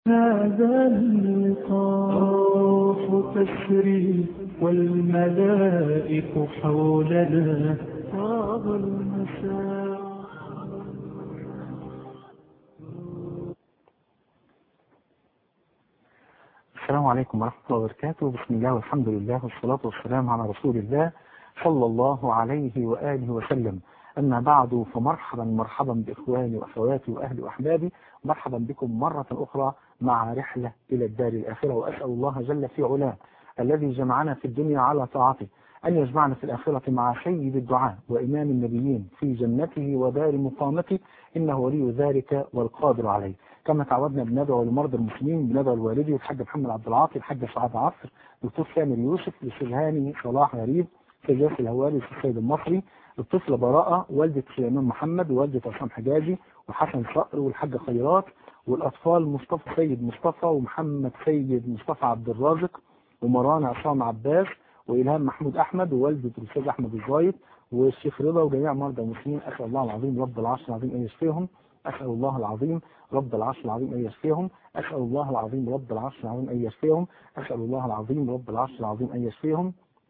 هذا الطاف تسري والملائك حولنا طاب المساء السلام عليكم ورحمة الله وبركاته بسم الله والحمد لله والصلاة والسلام على رسول الله صلى الله عليه وآله وسلم أما بعد فمرحبا مرحبا بإخواني وأخواتي وأهلي وأحبابي مرحبا بكم مرة أخرى مع رحلة إلى الدار الآخرة وأسأل الله جل في علاه الذي جمعنا في الدنيا على طاعته أن يجمعنا في الآخرة مع سيد الدعاء وإمام النبيين في جنته ودار مقامته إنه ولي ذلك والقادر عليه كما تعودنا بندعو لمرضى المسلمين بندعو لوالدي الحاج محمد عبد العاطي الحاج سعاد عصر دكتور سامر يوسف لسلهاني صلاح غريب سجاس الهواري السيد المصري الطفلة براءة والدة سليمان محمد ووالدة عصام حجاجي وحسن صقر والحاج خيرات والأطفال مصطفى سيد مصطفى ومحمد سيد مصطفى عبد الرازق ومران عصام عباس وإلهام محمود أحمد ووالدة الأستاذ أحمد الزايد والشيخ رضا وجميع مرضى المسلمين أسأل الله العظيم رب العرش العظيم أن يشفيهم أسأل الله العظيم رب العرش العظيم أن يشفيهم أسأل الله العظيم رب العرش العظيم أن يشفيهم أسأل الله العظيم رب العرش العظيم أن يشفيهم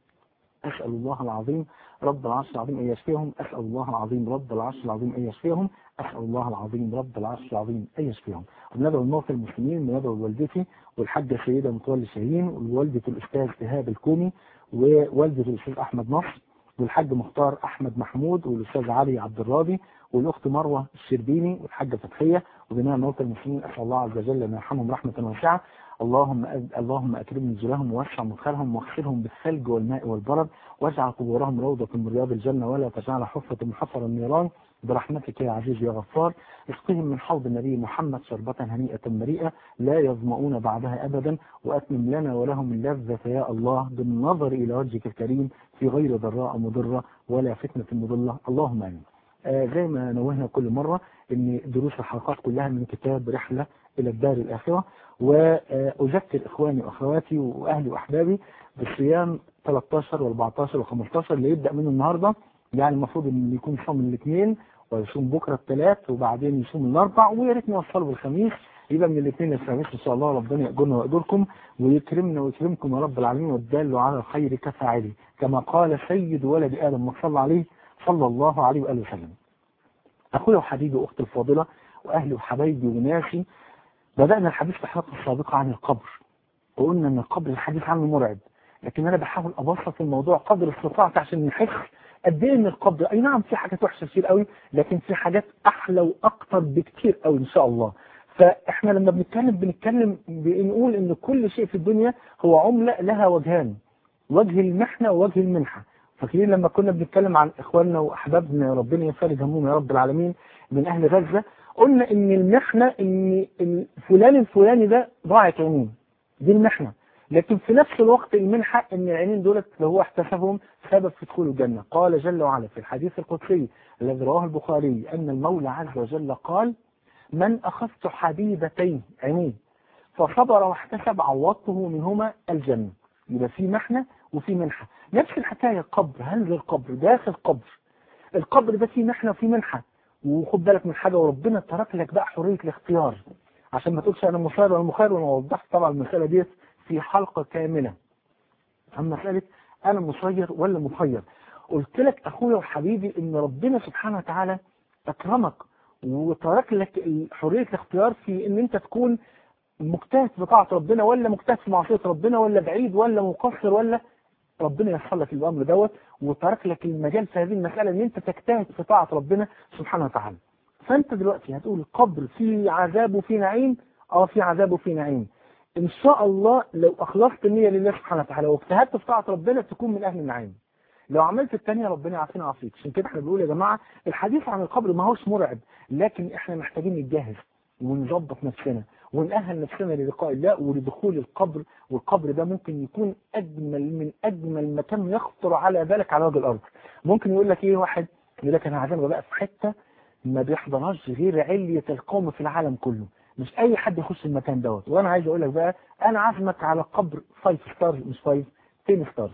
أسأل الله العظيم رب العرش العظيم أن يشفيهم أسأل الله العظيم رب العرش العظيم أن يشفيهم أسأل الله العظيم رب العرش العظيم أن يشفيهم وندعو الموتى المسلمين وندعو لوالدتي والحاجة سيدة متولي شاهين ووالدة الأستاذ إيهاب الكومي ووالدة الأستاذ أحمد نصر والحاج مختار أحمد محمود والأستاذ علي عبد الراضي والأخت مروة الشربيني والحاجة فتحية وجميع الموتى المسلمين أسأل الله عز وجل أن يرحمهم رحمة واسعة اللهم اللهم أكرم نزلهم ووسع مدخلهم واغسلهم بالثلج والماء والبرد واجعل قبورهم روضة من رياض الجنة ولا تجعل حفرة من حفر النيران برحمتك يا عزيز يا غفار اسقهم من حوض النبي محمد شربة هنيئة مريئة لا يظمؤون بعدها أبدا وأتمم لنا ولهم اللذة يا الله بالنظر إلى وجهك الكريم في غير ضراء مضرة ولا فتنة مضلة اللهم آمين آه زي ما نوهنا كل مرة ان دروس الحلقات كلها من كتاب رحلة الى الدار الاخرة واذكر اخواني واخواتي واهلي واحبابي بالصيام 13 و14 و15 اللي يبدأ منه النهاردة يعني المفروض ان يكون صوم الاثنين ويصوم بكرة الثلاث وبعدين يصوم الاربع ويا ريت نوصله بالخميس يبقى من الاثنين للخميس ان شاء الله ربنا يأجرنا ويأجركم ويكرمنا ويكرمكم يا رب العالمين والدال على الخير كفاعله كما قال سيد ولد ادم وصلى عليه صلى الله عليه وآله وسلم أخويا وحبيبي وأختي الفاضلة وأهلي وحبايبي وناسي بدأنا الحديث في الحلقة السابقة عن القبر وقلنا أن القبر الحديث عنه مرعب لكن أنا بحاول أبسط الموضوع قدر استطاعتي عشان نحس قد ايه ان القبر اي نعم في حاجات وحشه كتير قوي لكن في حاجات احلى واكتر بكتير قوي ان شاء الله فاحنا لما بنتكلم بنتكلم بنقول ان كل شيء في الدنيا هو عمله لها وجهان وجه المحنه ووجه المنحه فاكرين لما كنا بنتكلم عن اخواننا واحبابنا ربنا يفرج همهم يا رب العالمين من اهل غزة قلنا ان المحنة ان فلان الفلاني ده ضاعت عينين دي المحنة لكن في نفس الوقت المنحة ان العينين دولت اللي هو احتسبهم سبب في دخول الجنة قال جل وعلا في الحديث القدسي الذي رواه البخاري ان المولى عز وجل قال من اخذت حبيبتين عينين فصبر واحتسب عوضته منهما الجنة يبقى في محنة وفي منحة نفس الحكاية القبر هل القبر داخل قبر القبر ده فيه محنة وفيه منحة وخد بالك من حاجة وربنا ترك لك بقى حرية الاختيار عشان ما تقولش انا مسير ولا مخير وانا وضحت طبعا المسألة دي في حلقة كاملة اما مسألة انا مسير ولا مخير قلت لك اخويا وحبيبي ان ربنا سبحانه وتعالى اكرمك وترك لك حرية الاختيار في ان انت تكون مجتهد في طاعة ربنا ولا مجتهد في معصية ربنا ولا بعيد ولا مقصر ولا ربنا يسر لك الامر دوت وترك لك المجال في هذه المسألة ان انت تجتهد في طاعة ربنا سبحانه وتعالى فانت دلوقتي هتقول القبر فيه عذاب وفيه نعيم اه في عذاب وفيه نعيم ان شاء الله لو اخلصت النية لله سبحانه وتعالى واجتهدت في طاعة ربنا تكون من اهل النعيم لو عملت الثانية ربنا يعافينا ويعافيك عشان كده احنا بنقول يا جماعة الحديث عن القبر ما هوش مرعب لكن احنا محتاجين نتجهز ونظبط نفسنا ونأهل نفسنا للقاء الله ولدخول القبر والقبر ده ممكن يكون أجمل من أجمل مكان يخطر على بالك على وجه الأرض ممكن يقول لك إيه واحد يقول لك أنا عايزين بقى في حتة ما بيحضرهاش غير علية القوم في العالم كله مش أي حد يخش المكان دوت وأنا عايز أقول لك بقى أنا عازمك على قبر 5 ستارز مش 5 10 ستارز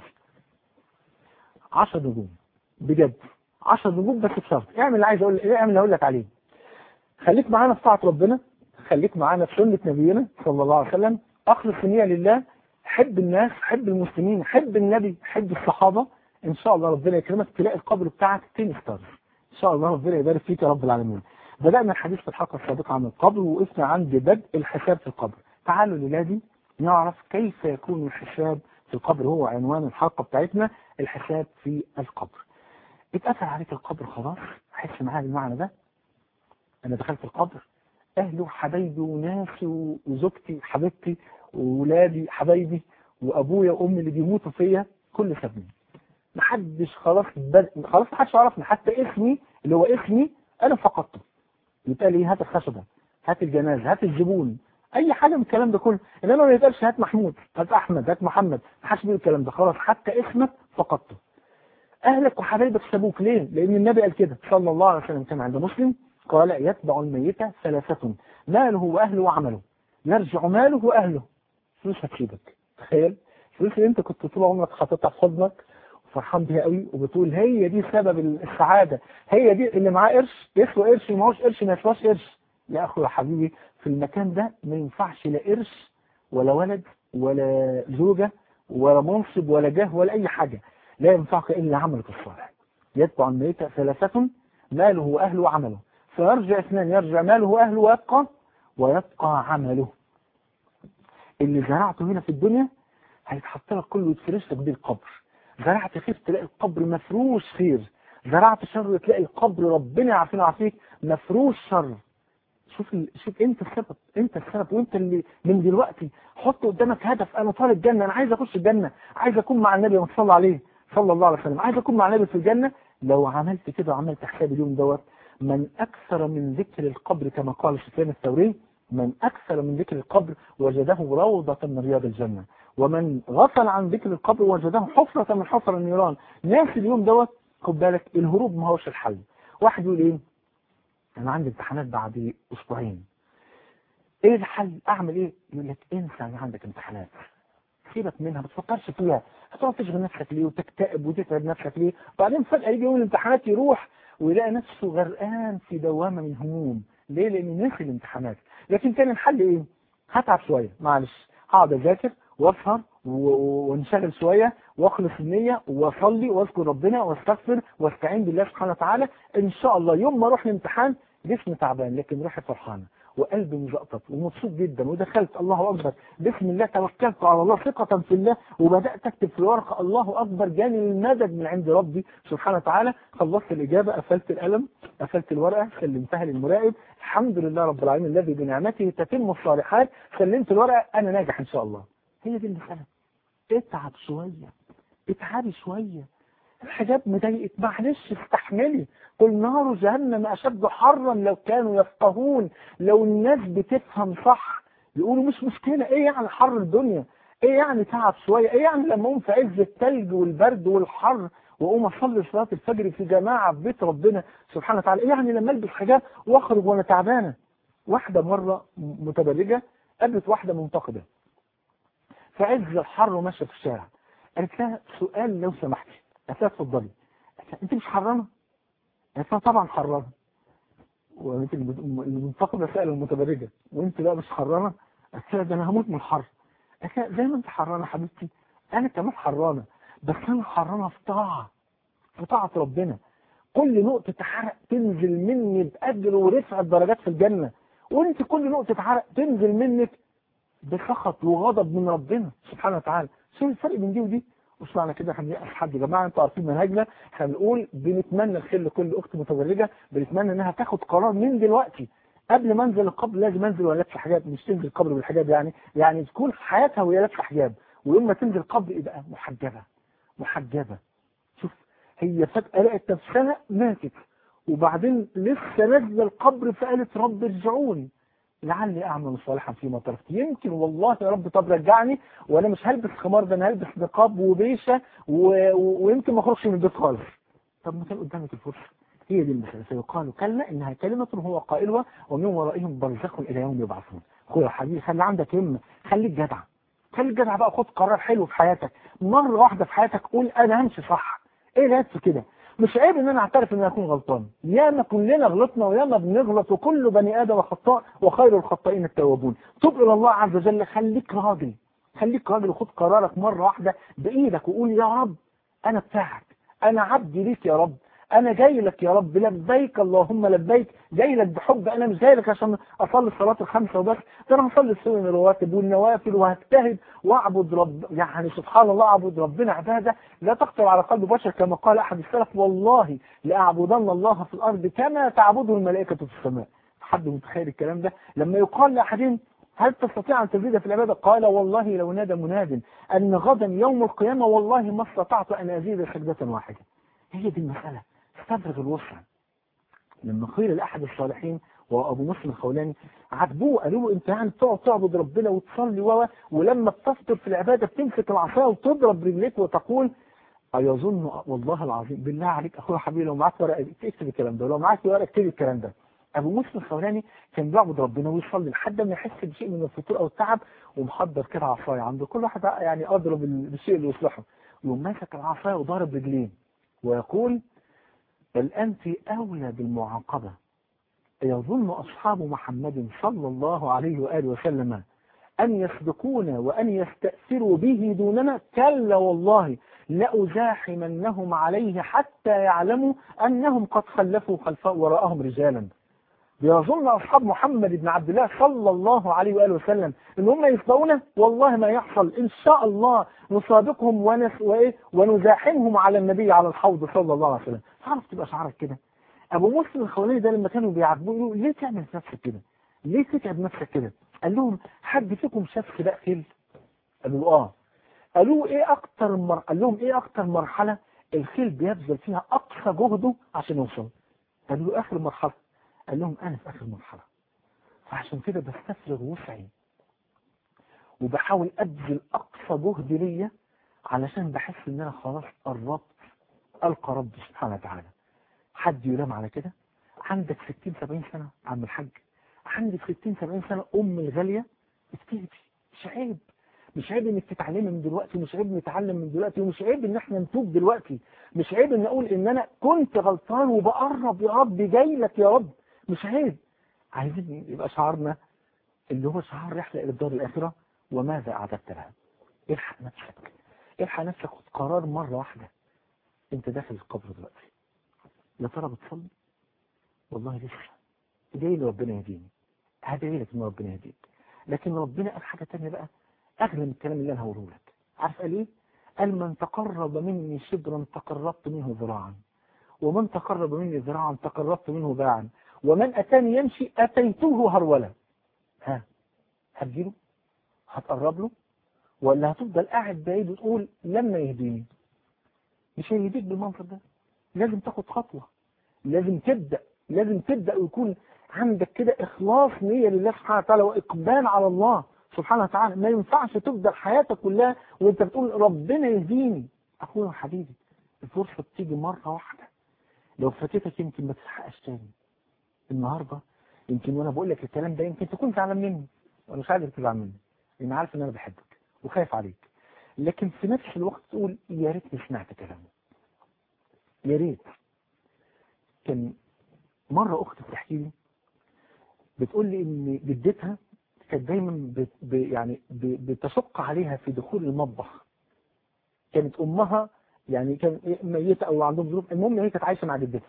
10 نجوم بجد 10 نجوم بس بشرط اعمل اللي عايز اقول اعمل اللي اقول لك عليه خليك معانا في طاعه ربنا خليك معانا في سنة نبينا صلى الله عليه وسلم أخلص النية لله حب الناس حب المسلمين حب النبي حب الصحابة إن شاء الله ربنا يكرمك تلاقي القبر بتاعك تاني ستار إن شاء الله ربنا يبارك فيك يا رب العالمين بدأنا الحديث في الحلقة السابقة عن القبر ووقفنا عند بدء الحساب في القبر تعالوا لنادي نعرف كيف يكون الحساب في القبر هو عنوان الحلقة بتاعتنا الحساب في القبر اتقفل عليك القبر خلاص حس معايا بالمعنى ده انا دخلت القبر اهلي وحبايبي وناسي وزوجتي حبيبتي وولادي حبايبي وابويا وامي اللي بيموتوا فيا كل سابني محدش خلاص بد... خلاص محدش عرفني حتى اسمي اللي هو اسمي انا فقدته يتقال لي هات الخشبه هات الجنازه هات الزبون اي حاجه من الكلام ده كله انما ما يتقالش هات محمود هات احمد هات محمد ما حدش بيقول الكلام ده خلاص حتى اسمك فقدته اهلك وحبايبك سابوك ليه لان النبي قال كده صلى الله عليه وسلم كان عند مسلم قال يتبع الميت ثلاثة ماله وأهله وعمله يرجع ماله وأهله فلوس هتسيبك تخيل الفلوس اللي انت كنت طول عمرك حاططها في حضنك وفرحان بيها قوي وبتقول هي دي سبب السعادة هي دي اللي معاه قرش يسوى قرش ما هوش قرش ما يسواش قرش يا أخو يا حبيبي في المكان ده ما ينفعش لا قرش ولا ولد ولا زوجة ولا منصب ولا جاه ولا أي حاجة لا ينفعك إلا عملك الصالح يتبع الميت ثلاثة ماله وأهله وعمله فيرجع اثنان يرجع ماله وأهله ويبقى ويبقى عمله اللي زرعته هنا في الدنيا هيتحط لك كله يتفرش لك بيه القبر زرعت خير تلاقي القبر مفروش خير زرعت شر تلاقي القبر ربنا يعافينا ويعافيك مفروش شر شوف ال... شوف انت السبب انت السبب وانت اللي من دلوقتي حط قدامك هدف انا طالب جنه انا عايز اخش الجنه عايز اكون مع النبي ما صلى عليه صلى الله عليه وسلم عايز اكون مع النبي في الجنه لو عملت كده وعملت حساب اليوم دوت من أكثر من ذكر القبر كما قال سفيان الثوري من أكثر من ذكر القبر وجده روضة من رياض الجنة ومن غفل عن ذكر القبر وجده حفرة من حفر النيران ناس اليوم دوت خد بالك الهروب ما هوش الحل واحد يقول ايه انا عندي امتحانات بعد اسبوعين ايه الحل اعمل ايه يقول لك انسى ان عندك امتحانات سيبك منها ما تفكرش فيها هتقعد تشغل نفسك ليه وتكتئب وتتعب نفسك ليه وبعدين فجأة يجي يوم الامتحانات يروح ويلاقي نفسه غرقان في دوامة من هموم ليه لأنه نسي الامتحانات لكن كان الحل ايه هتعب شوية معلش هقعد اذاكر واسهر وانشغل شوية واخلص النية واصلي واذكر ربنا واستغفر واستعين بالله سبحانه وتعالى ان شاء الله يوم ما اروح الامتحان جسمي تعبان لكن روحي فرحانه وقلبي مزقطط ومبسوط جدا ودخلت الله اكبر بسم الله توكلت على الله ثقة في الله وبدأت اكتب في الورقة الله اكبر جاني المدد من عند ربي سبحانه وتعالى خلصت الاجابة قفلت القلم قفلت الورقة سلمتها للمراقب الحمد لله رب العالمين الذي بنعمته تتم الصالحات سلمت الورقة انا ناجح ان شاء الله هي دي المسألة اتعب شوية اتعبي شوية الحجاب مضايقك معلش استحملي قل نار جهنم أشد حرا لو كانوا يفقهون لو الناس بتفهم صح يقولوا مش مشكلة ايه يعني حر الدنيا ايه يعني تعب شوية ايه يعني لما اقوم في عز التلج والبرد والحر واقوم اصلي صلاة الفجر في جماعة في بيت ربنا سبحانه وتعالى ايه يعني لما البس حجاب واخرج وانا تعبانة واحدة مرة متبرجة قابلت واحدة منتقدة في عز الحر وماشية في الشارع قالت لها سؤال لو سمحتي قالت لها اتفضلي انت مش حرانة قالت لها طبعا حرانة وانت المنتقدة سأل المتبرجة وانت لا مش حرانة قالت لها ده انا هموت من الحر قالت لها زي ما انت حرانة حبيبتي انا كمان حرانة بس انا حرانة في طاعة في طاعة ربنا كل نقطة عرق تنزل مني بأجر ورفع درجات في الجنة وانت كل نقطة عرق تنزل منك بسخط وغضب من ربنا سبحانه وتعالى شوف الفرق بين دي ودي مش معنى كده احنا بنيأس حد يا جماعه انتوا عارفين منهجنا احنا بنقول بنتمنى الخير لكل اخت متزوجه بنتمنى انها تاخد قرار من دلوقتي قبل ما انزل القبر لازم انزل ولا لابسه حجاب مش تنزل القبر بالحجاب يعني يعني تكون حياتها وهي لابسه حجاب ويوم ما تنزل القبر يبقى محجبه محجبه شوف هي فجاه لقت نفسها ماتت وبعدين لسه نازله القبر فقالت رب ارجعوني لعلي اعمل صالحا فيما تركت يمكن والله يا رب طب رجعني وانا مش هلبس خمار ده انا هلبس نقاب وبيشه و... و... ويمكن ما اخرجش من البيت خالص طب ما كان قدامك الفرصه هي دي المساله فيقال كلا انها كلمه هو قائلها ومن ورائهم برزخ الى يوم يبعثون اخويا حبيبي خلي عندك همه خليك جدع خليك جدع بقى خد قرار حلو في حياتك مره واحده في حياتك قول انا همشي صح ايه لا في كده مش عيب ان انا اعترف ان انا اكون غلطان ياما كلنا غلطنا وياما بنغلط وكل بني ادم خطاء وخير الخطائين التوابون تب الى الله عز وجل خليك راجل خليك راجل وخد قرارك مرة واحدة بايدك وقول يا رب انا بتاعك انا عبدي ليك يا رب انا جاي لك يا رب لبيك اللهم لبيك جاي لك بحب انا مش جاي لك عشان اصلي الصلاه الخمسه وبس ده انا هصلي السنن الرواتب والنوافل وهجتهد واعبد رب يعني سبحان الله اعبد ربنا عباده لا تخطر على قلب بشر كما قال احد السلف والله لاعبدن الله في الارض كما تعبده الملائكه في السماء حد متخيل الكلام ده لما يقال لاحدين هل تستطيع أن تزيد في العبادة قال والله لو نادى مناد أن غدا يوم القيامة والله ما استطعت أن أزيد سجدة واحدة هي دي المسألة استفرغ الوسع لما قيل لأحد الصالحين وأبو مسلم الخولاني عاتبوه قالوا له أنت يعني تقعد تعبد ربنا وتصلي و ولما بتفطر في العبادة بتمسك العصاية وتضرب رجليك وتقول أيظن والله العظيم بالله عليك أخويا حبيبي لو معاك ورقة اكتب الكلام ده ولو معاك ورقة اكتب الكلام ده أبو مسلم الخولاني كان بيعبد ربنا ويصلي لحد ما يحس بشيء من الفتور أو التعب ومحضر كده عصاية عنده كل واحد يعني أضرب بالشيء اللي يصلحه يقوم ماسك العصاية وضارب رجلين ويقول بل أنت أولى بالمعاقبة يظن أصحاب محمد صلى الله عليه وآله وسلم أن يسبقونا وأن يستأثروا به دوننا كلا والله لأزاحمنهم عليه حتى يعلموا أنهم قد خلفوا خلفاء وراءهم رجالا بيظن أصحاب محمد بن عبد الله صلى الله عليه وآله وسلم إن هم يسبقونا والله ما يحصل إن شاء الله نسابقهم ونس وإيه ونزاحمهم على النبي على الحوض صلى الله عليه وسلم تعرف تبقى شعرك كده أبو مسلم الخولاني ده لما كانوا بيعاتبوه يقولوا ليه تعمل نفسك كده ليه تتعب نفسك كده قال لهم حد فيكم شاف سباق خيل قالوا له اه قالوا ايه اكتر مر... قال لهم ايه اكتر مرحلة الخيل بيبذل فيها اقصى جهده عشان يوصل قالوا له اخر مرحلة قال لهم انا في اخر مرحلة فعشان كده بستفرغ وسعي وبحاول ابذل اقصى جهد ليا علشان بحس ان انا خلاص قربت القى ربي سبحانه وتعالى حد يلام على كده عندك 60 70 سنة عم الحاج عندك 60 70 سنة ام الغالية اكتبي مش عيب مش عيب انك تتعلمي من دلوقتي مش عيب نتعلم من دلوقتي ومش عيب ان احنا نتوب دلوقتي مش عيب ان اقول ان انا كنت غلطان وبقرب يا رب جاي لك يا رب مش عيب عايزين يبقى شعارنا اللي هو شعار رحلة الى الدار الاخرة وماذا اعددت لها الحق نفسك الحق نفسك خد قرار مرة واحدة انت داخل القبر دلوقتي يا ترى بتصلي والله لسه جاي لي ربنا يهديني هدعي لك ان ربنا يهديك لكن ربنا قال حاجة تانية بقى اغلى من الكلام اللي انا هقوله لك عارف قال ايه قال من تقرب مني شبرا تقربت منه ذراعا ومن تقرب مني ذراعا تقربت منه باعا ومن اتاني يمشي اتيته هرولا ها هتجيله هتقرب له ولا هتفضل قاعد بعيد وتقول لما يهديني مش هيهديك بالمنظر ده لازم تاخد خطوة لازم تبدأ لازم تبدأ ويكون عندك كده إخلاص نية لله سبحانه وتعالى وإقبال على الله سبحانه وتعالى ما ينفعش تبدأ حياتك كلها وانت بتقول ربنا يهديني أخويا وحبيبي الفرصة بتيجي مرة واحدة لو فاتتك يمكن ما تلحقش تاني النهاردة يمكن وانا بقول لك الكلام ده يمكن تكون زعلان مني وانا مش عايزك تزعل مني لان عارف ان انا بحبك وخايف عليك لكن في نفس الوقت تقول يا ريتني سمعت كلامه يا ريت كان مرة أختي بتحكي لي بتقول لي إن جدتها كانت دايما بت ب يعني ب بتشق عليها في دخول المطبخ كانت أمها يعني كان ميتة أو عندهم ظروف المهم هي كانت عايشة مع جدتها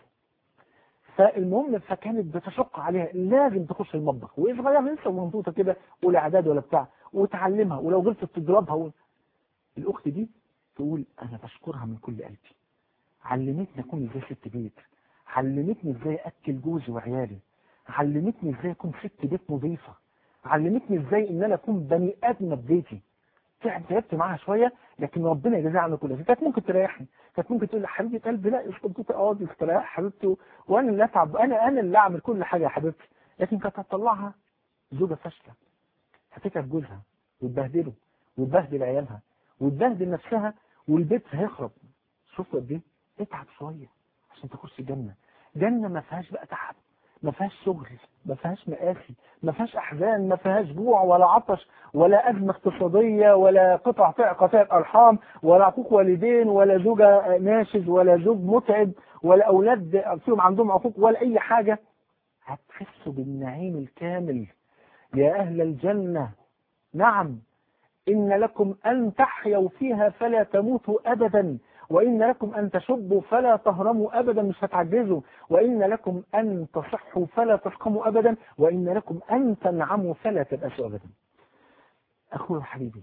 فالمهم فكانت بتشق عليها لازم تخش المطبخ وهي صغيره لسه ومنطوطه كده ولا اعداد ولا بتاع وتعلمها ولو غلطت تضربها و... الاخت دي تقول انا بشكرها من كل قلبي علمتني اكون ازاي ست بيت علمتني ازاي اكل جوزي وعيالي علمتني ازاي اكون ست بيت نظيفه علمتني ازاي ان انا اكون بني ادم في بيتي تعبت معاها شويه لكن ربنا يجازيها عن كل شيء كانت ممكن تريحني كانت ممكن تقول لي حبيبه قلبي لا اسكت اقعدي استريح حبيبتي وانا اللي اتعب انا انا اللي اعمل كل حاجه يا حبيبتي لكن كانت هتطلعها زوجه فاشله هتتعب جوزها وتبهدله وتبهدل عيالها وتبهدل نفسها والبيت هيخرب شوف قد ايه اتعب شويه عشان تخش جنه جنه ما فيهاش بقى تعب ما فيهاش شغل ما فيهاش مآسي ما فيهاش أحزان ما فيهاش جوع ولا عطش ولا أزمة اقتصادية ولا قطع قطع أرحام ولا عقوق والدين ولا زوجة ناشز ولا زوج متعب ولا أولاد فيهم عندهم عقوق ولا أي حاجة هتحسوا بالنعيم الكامل يا أهل الجنة نعم إن لكم أن تحيوا فيها فلا تموتوا أبدا وإن لكم أن تشبوا فلا تهرموا أبدا مش هتعجزوا وإن لكم أن تصحوا فلا تسقموا أبدا وإن لكم أن تنعموا فلا تبأسوا أبدا أخوي وحبيبي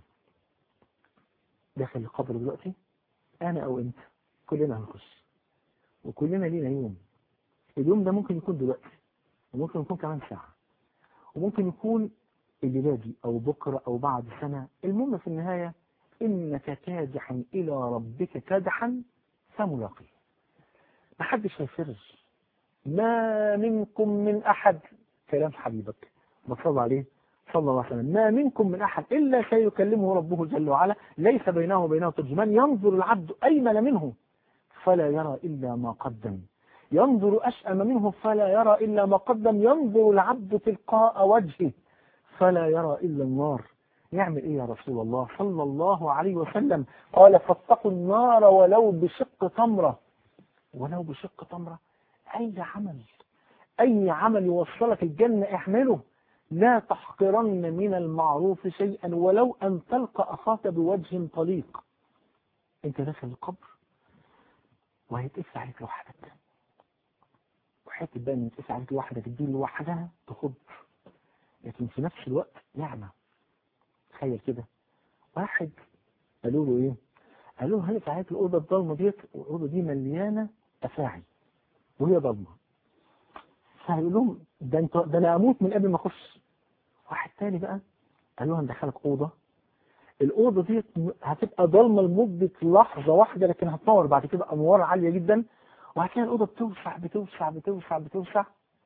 داخل القبر دلوقتي أنا أو أنت كلنا هنخش وكلنا لينا يوم اليوم ده ممكن يكون دلوقتي وممكن يكون كمان ساعة وممكن يكون الليلة دي أو بكرة أو بعد سنة المهم في النهاية إنك كادح إلى ربك كادحا فملاقيه محدش هيفر ما منكم من أحد كلام حبيبك وصلى عليه صلى الله عليه وسلم ما منكم من أحد إلا سيكلمه ربه جل وعلا ليس بينه وبينه ترجمان ينظر العبد أيمن منه فلا يرى إلا ما قدم ينظر أشأم منه فلا يرى إلا ما قدم ينظر العبد تلقاء وجهه فلا يرى إلا النار يعمل إيه يا رسول الله صلى الله عليه وسلم قال فاتقوا النار ولو بشق تمرة ولو بشق تمرة أي عمل أي عمل يوصلك الجنة احمله لا تحقرن من المعروف شيئا ولو أن تلقى أخاك بوجه طليق أنت داخل القبر وهيتقفل عليك لوحدك وحته بقى ان يتقفل عليك لوحدك دي لوحدها تخض لكن في نفس الوقت نعمة تخيل كده واحد قالوا له ايه قالوا له هل عليك الأوضة الضلمة ديت الأوضة دي مليانة أفاعي وهي ضلمة فهيقول لهم ده انت ده انا اموت من قبل ما اخش واحد تاني بقى قال له هندخلك اوضه الاوضه دي هتبقى ضلمه لمده لحظه واحده لكن هتنور بعد كده انوار عاليه جدا وهتلاقي الاوضه بتوسع بتوسع بتوسع بتوسع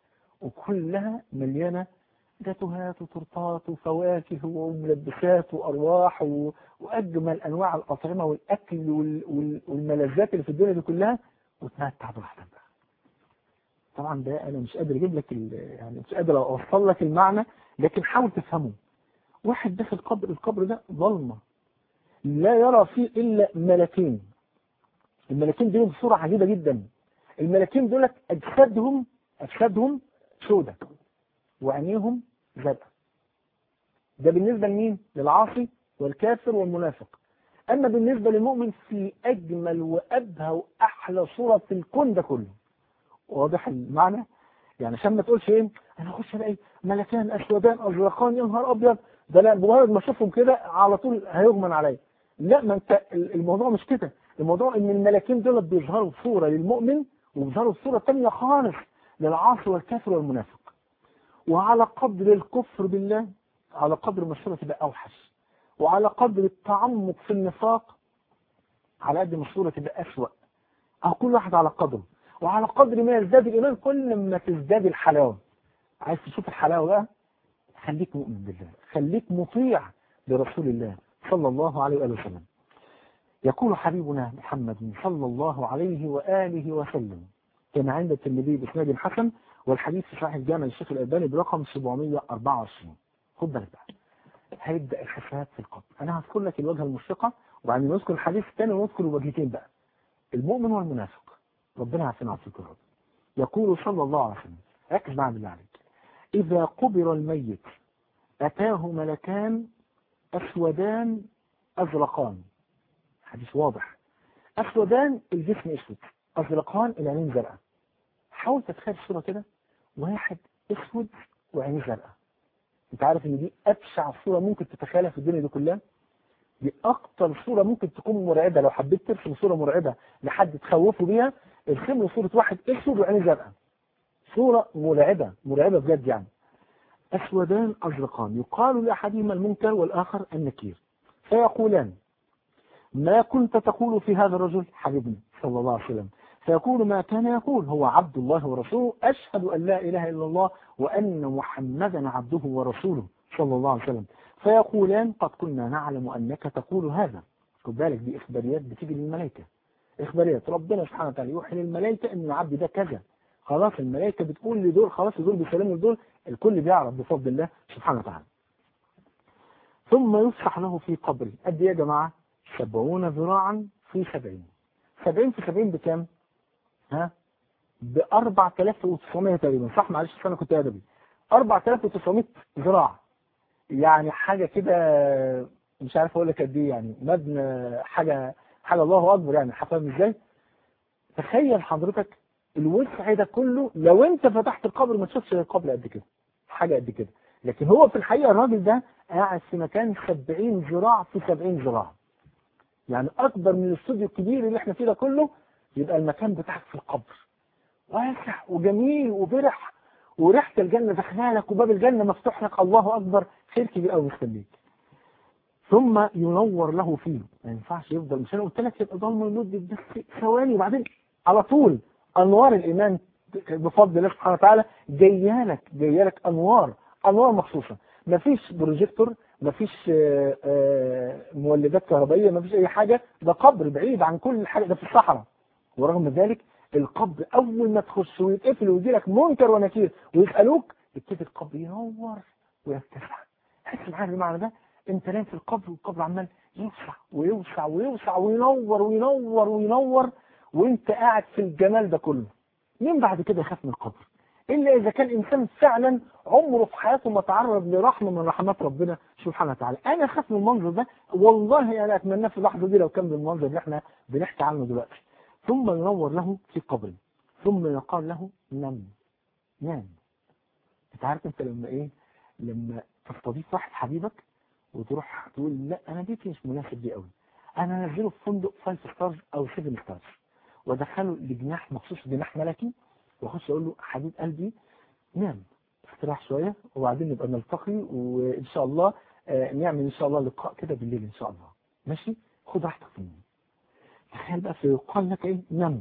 وكلها مليانه جاتوهات وتورتات وفواكه وملبسات وارواح و... واجمل انواع الاطعمه والاكل وال... وال... والملذات اللي في الدنيا دي كلها وتمتع براحتك بقى طبعا ده انا مش قادر اجيب لك ال... يعني مش قادر اوصل لك المعنى لكن حاول تفهمه واحد داخل قبر القبر ده ظلمه لا يرى فيه الا ملكين الملكين دول بصوره عجيبه جدا الملكين دول اجسادهم اجسادهم سودة وعينيهم زرقاء ده بالنسبه لمين للعاصي والكافر والمنافق اما بالنسبه للمؤمن في اجمل وابهى واحلى صوره في الكون ده كله واضح المعنى يعني عشان ما تقولش ايه انا اخش الاقي ملكان اسودان ازرقان يا نهار ابيض ده لا بمجرد ما اشوفهم كده على طول هيغمن عليا لا ما انت الموضوع مش كده الموضوع ان الملكين دول بيظهروا صوره للمؤمن وبيظهروا صوره ثانيه خالص للعاصي والكافر والمنافق وعلى قدر الكفر بالله على قدر ما الصوره تبقى اوحش وعلى قدر التعمق في النفاق على قد ما الصوره تبقى اسوأ او كل واحد على قدره وعلى قدر ما يزداد الإيمان كل ما تزداد الحلاوة عايز تشوف الحلاوة بقى خليك مؤمن بالله خليك مطيع لرسول الله صلى الله عليه وآله وسلم يقول حبيبنا محمد صلى الله عليه وآله وسلم كما عند الترمذي بإسناد حسن والحديث في صحيح الجامع الشيخ الألباني برقم 724 خد بالك بقى هيبدأ الحساب في القبر أنا هذكر لك الوجهة المشرقة وبعدين نذكر الحديث الثاني ونذكر الوجهتين بقى المؤمن والمنافق ربنا يعافينا ويعافيك يا رب يقول صلى الله عليه وسلم ركز معايا بالله عليك إذا قبر الميت أتاه ملكان أسودان أزرقان حديث واضح أسودان الجسم أسود أزرقان العينين زرقاء حاول تتخيل الصورة كده واحد أسود وعينيه زرقاء أنت عارف إن دي أبشع صورة ممكن تتخيلها في الدنيا دي كلها دي أكتر صورة ممكن تكون مرعبة لو حبيت ترسم صورة مرعبة لحد تخوفه بيها ارسم له صورة واحد اسود وعينيه زرقاء صورة مرعبة مرعبة بجد يعني أسودان أزرقان يقال لأحدهما المنكر والآخر النكير فيقولان ما كنت تقول في هذا الرجل حبيبنا صلى الله عليه وسلم فيقول ما كان يقول هو عبد الله ورسوله أشهد أن لا إله إلا الله وأن محمدا عبده ورسوله صلى الله عليه وسلم فيقولان قد كنا نعلم أنك تقول هذا خد بالك دي إخباريات بتيجي للملائكة إخباريات ربنا سبحانه وتعالى يوحي للملائكة إن العبد ده كذا خلاص الملائكة بتقول لدول خلاص دول بيسلموا لدول الكل بيعرف بفضل الله سبحانه وتعالى ثم يفسح له في قبره قد ايه يا جماعة سبعون ذراعا في سبعين سبعين في سبعين بكام ها ب 4900 تقريبا صح معلش أصل انا كنت ادبي 4900 ذراع يعني حاجه كده مش عارف اقول لك قد ايه يعني مبنى حاجه حاجه الله اكبر يعني فاهم ازاي؟ تخيل حضرتك الوسع ده كله لو انت فتحت القبر ما تشوفش القبر قد كده حاجه قد كده لكن هو في الحقيقه الراجل ده قاعد في مكان 70 ذراع في 70 ذراع يعني اكبر من الاستوديو الكبير اللي احنا فيه ده كله يبقى المكان بتاعك في القبر واسع وجميل وبرح وريحه الجنه داخلالك وباب الجنه مفتوح لك الله اكبر خير كبير قوي مستنيك ثم ينور له فيه ما ينفعش يفضل مش انا قلت لك يبقى ضلمه لمده بس ثواني وبعدين على طول انوار الايمان بفضل الله سبحانه وتعالى جايه لك جايه لك انوار انوار مخصوصه مفيش بروجيكتور مفيش آه، آه، مولدات كهربائيه مفيش اي حاجه ده قبر بعيد عن كل حاجه ده في الصحراء ورغم ذلك القبر اول ما تخش ويتقفل ويجي لك منكر ونكير ويسالوك يبتدي القبر ينور ويتسع حس معايا المعنى ده انت نايم في القبر والقبر عمال يوسع ويوسع ويوسع وينور وينور وينور وانت قاعد في الجمال ده كله مين بعد كده يخاف من القبر الا اذا كان انسان فعلا عمره في حياته ما تعرض لرحمه من رحمات ربنا سبحانه وتعالى انا اخاف من المنظر ده والله انا اتمناه في اللحظه دي لو كان بالمنظر اللي احنا بنحكي عنه دلوقتي ثم ينور له في قبره ثم يقال له نم نام انت عارف انت لما ايه لما تستضيف واحد حبيبك وتروح تقول لا انا بيتي مش مناسب لي قوي انا انزله في فندق 5 ستارز او 7 ستارز وادخله لجناح مخصوص جناح ملكي واخش اقول له حبيب قلبي نام استراح شويه وبعدين نبقى نلتقي وان شاء الله آه، نعمل ان شاء الله لقاء كده بالليل ان شاء الله ماشي خد راحتك في النوم تخيل بقى فيقال لك ايه نم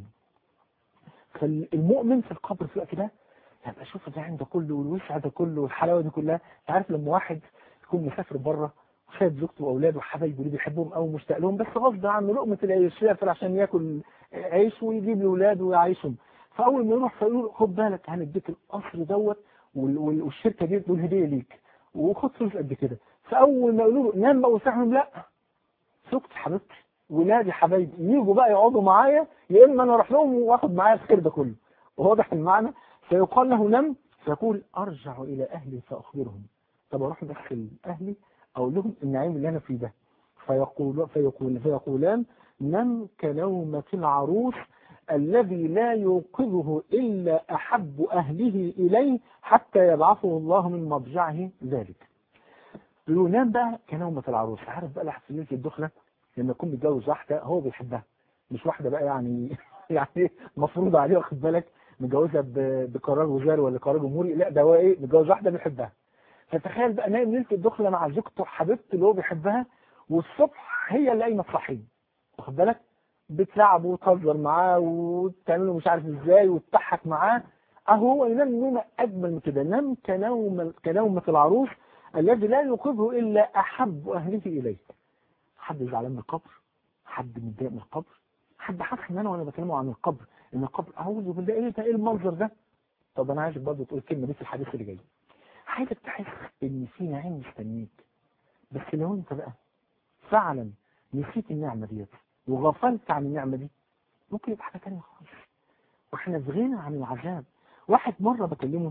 فالمؤمن في القبر في الوقت ده هيبقى شوف النعيم ده كله والوسع ده كله والحلاوه دي كلها انت عارف لما واحد يكون مسافر بره وسايب زوجته واولاده وحبايبه اللي بيحبهم قوي ومشتاق لهم بس غصب عنه لقمه العيش يسافر عشان ياكل عيش ويجيب لاولاده ويعيشهم فاول ما يروح فيقول خد بالك هنديك القصر دوت وال- وال- والشركه دي دول هديه ليك وخد فلوس قد كده فاول ما يقولوا له نام بقى وسعهم لا زوجتي حبيبتي ولادي حبايبي يجوا بقى يقعدوا معايا يا اما انا اروح لهم واخد معايا الخير ده كله واضح المعنى فيقال له نم فيقول ارجع الى اهلي فاخبرهم طب اروح بس لاهلي اقول لهم النعيم اللي انا فيه ده فيقول فيقول فيقولان نم كنومة العروس الذي لا يوقظه إلا أحب أهله إليه حتى يبعثه الله من مضجعه ذلك ينام بقى كنومة العروس عارف بقى لحظة ليلة الدخلة لما يكون متجوز واحدة هو بيحبها مش واحدة بقى يعني يعني مفروض عليه واخد بالك متجوزها ب- بقرار وزاري ولا قرار جمهوري لا ده هو ايه متجوز واحدة بيحبها فتخيل بقى نايم ليلة الدخلة مع زوجته حبيبته اللي هو بيحبها والصبح هي اللي قايمة تصحيه واخد بالك بتلعبه وتهزر معاه وتعمله مش عارف ازاي وتضحك معاه اهو هو ينام نومه اجمل من كده نام كنوم كنومة العروس الذي لا يوقظه الا احب اهله اليه حد زعلان من القبر حد متضايق من القبر حد حاسس ان انا وانا بكلمه عن القبر ان القبر اعوذ بالله ايه ده ايه المنظر ده طب انا عايزك برضه تقول الكلمه دي في الحديث اللي جاي عايزك تحس ان في نعيم مستنيك بس لو انت بقى فعلا نسيت النعمه ديت وغفلت عن النعمه دي ممكن يبقى حاجه ثانيه خالص واحنا في غنى عن العذاب واحد مره بكلمه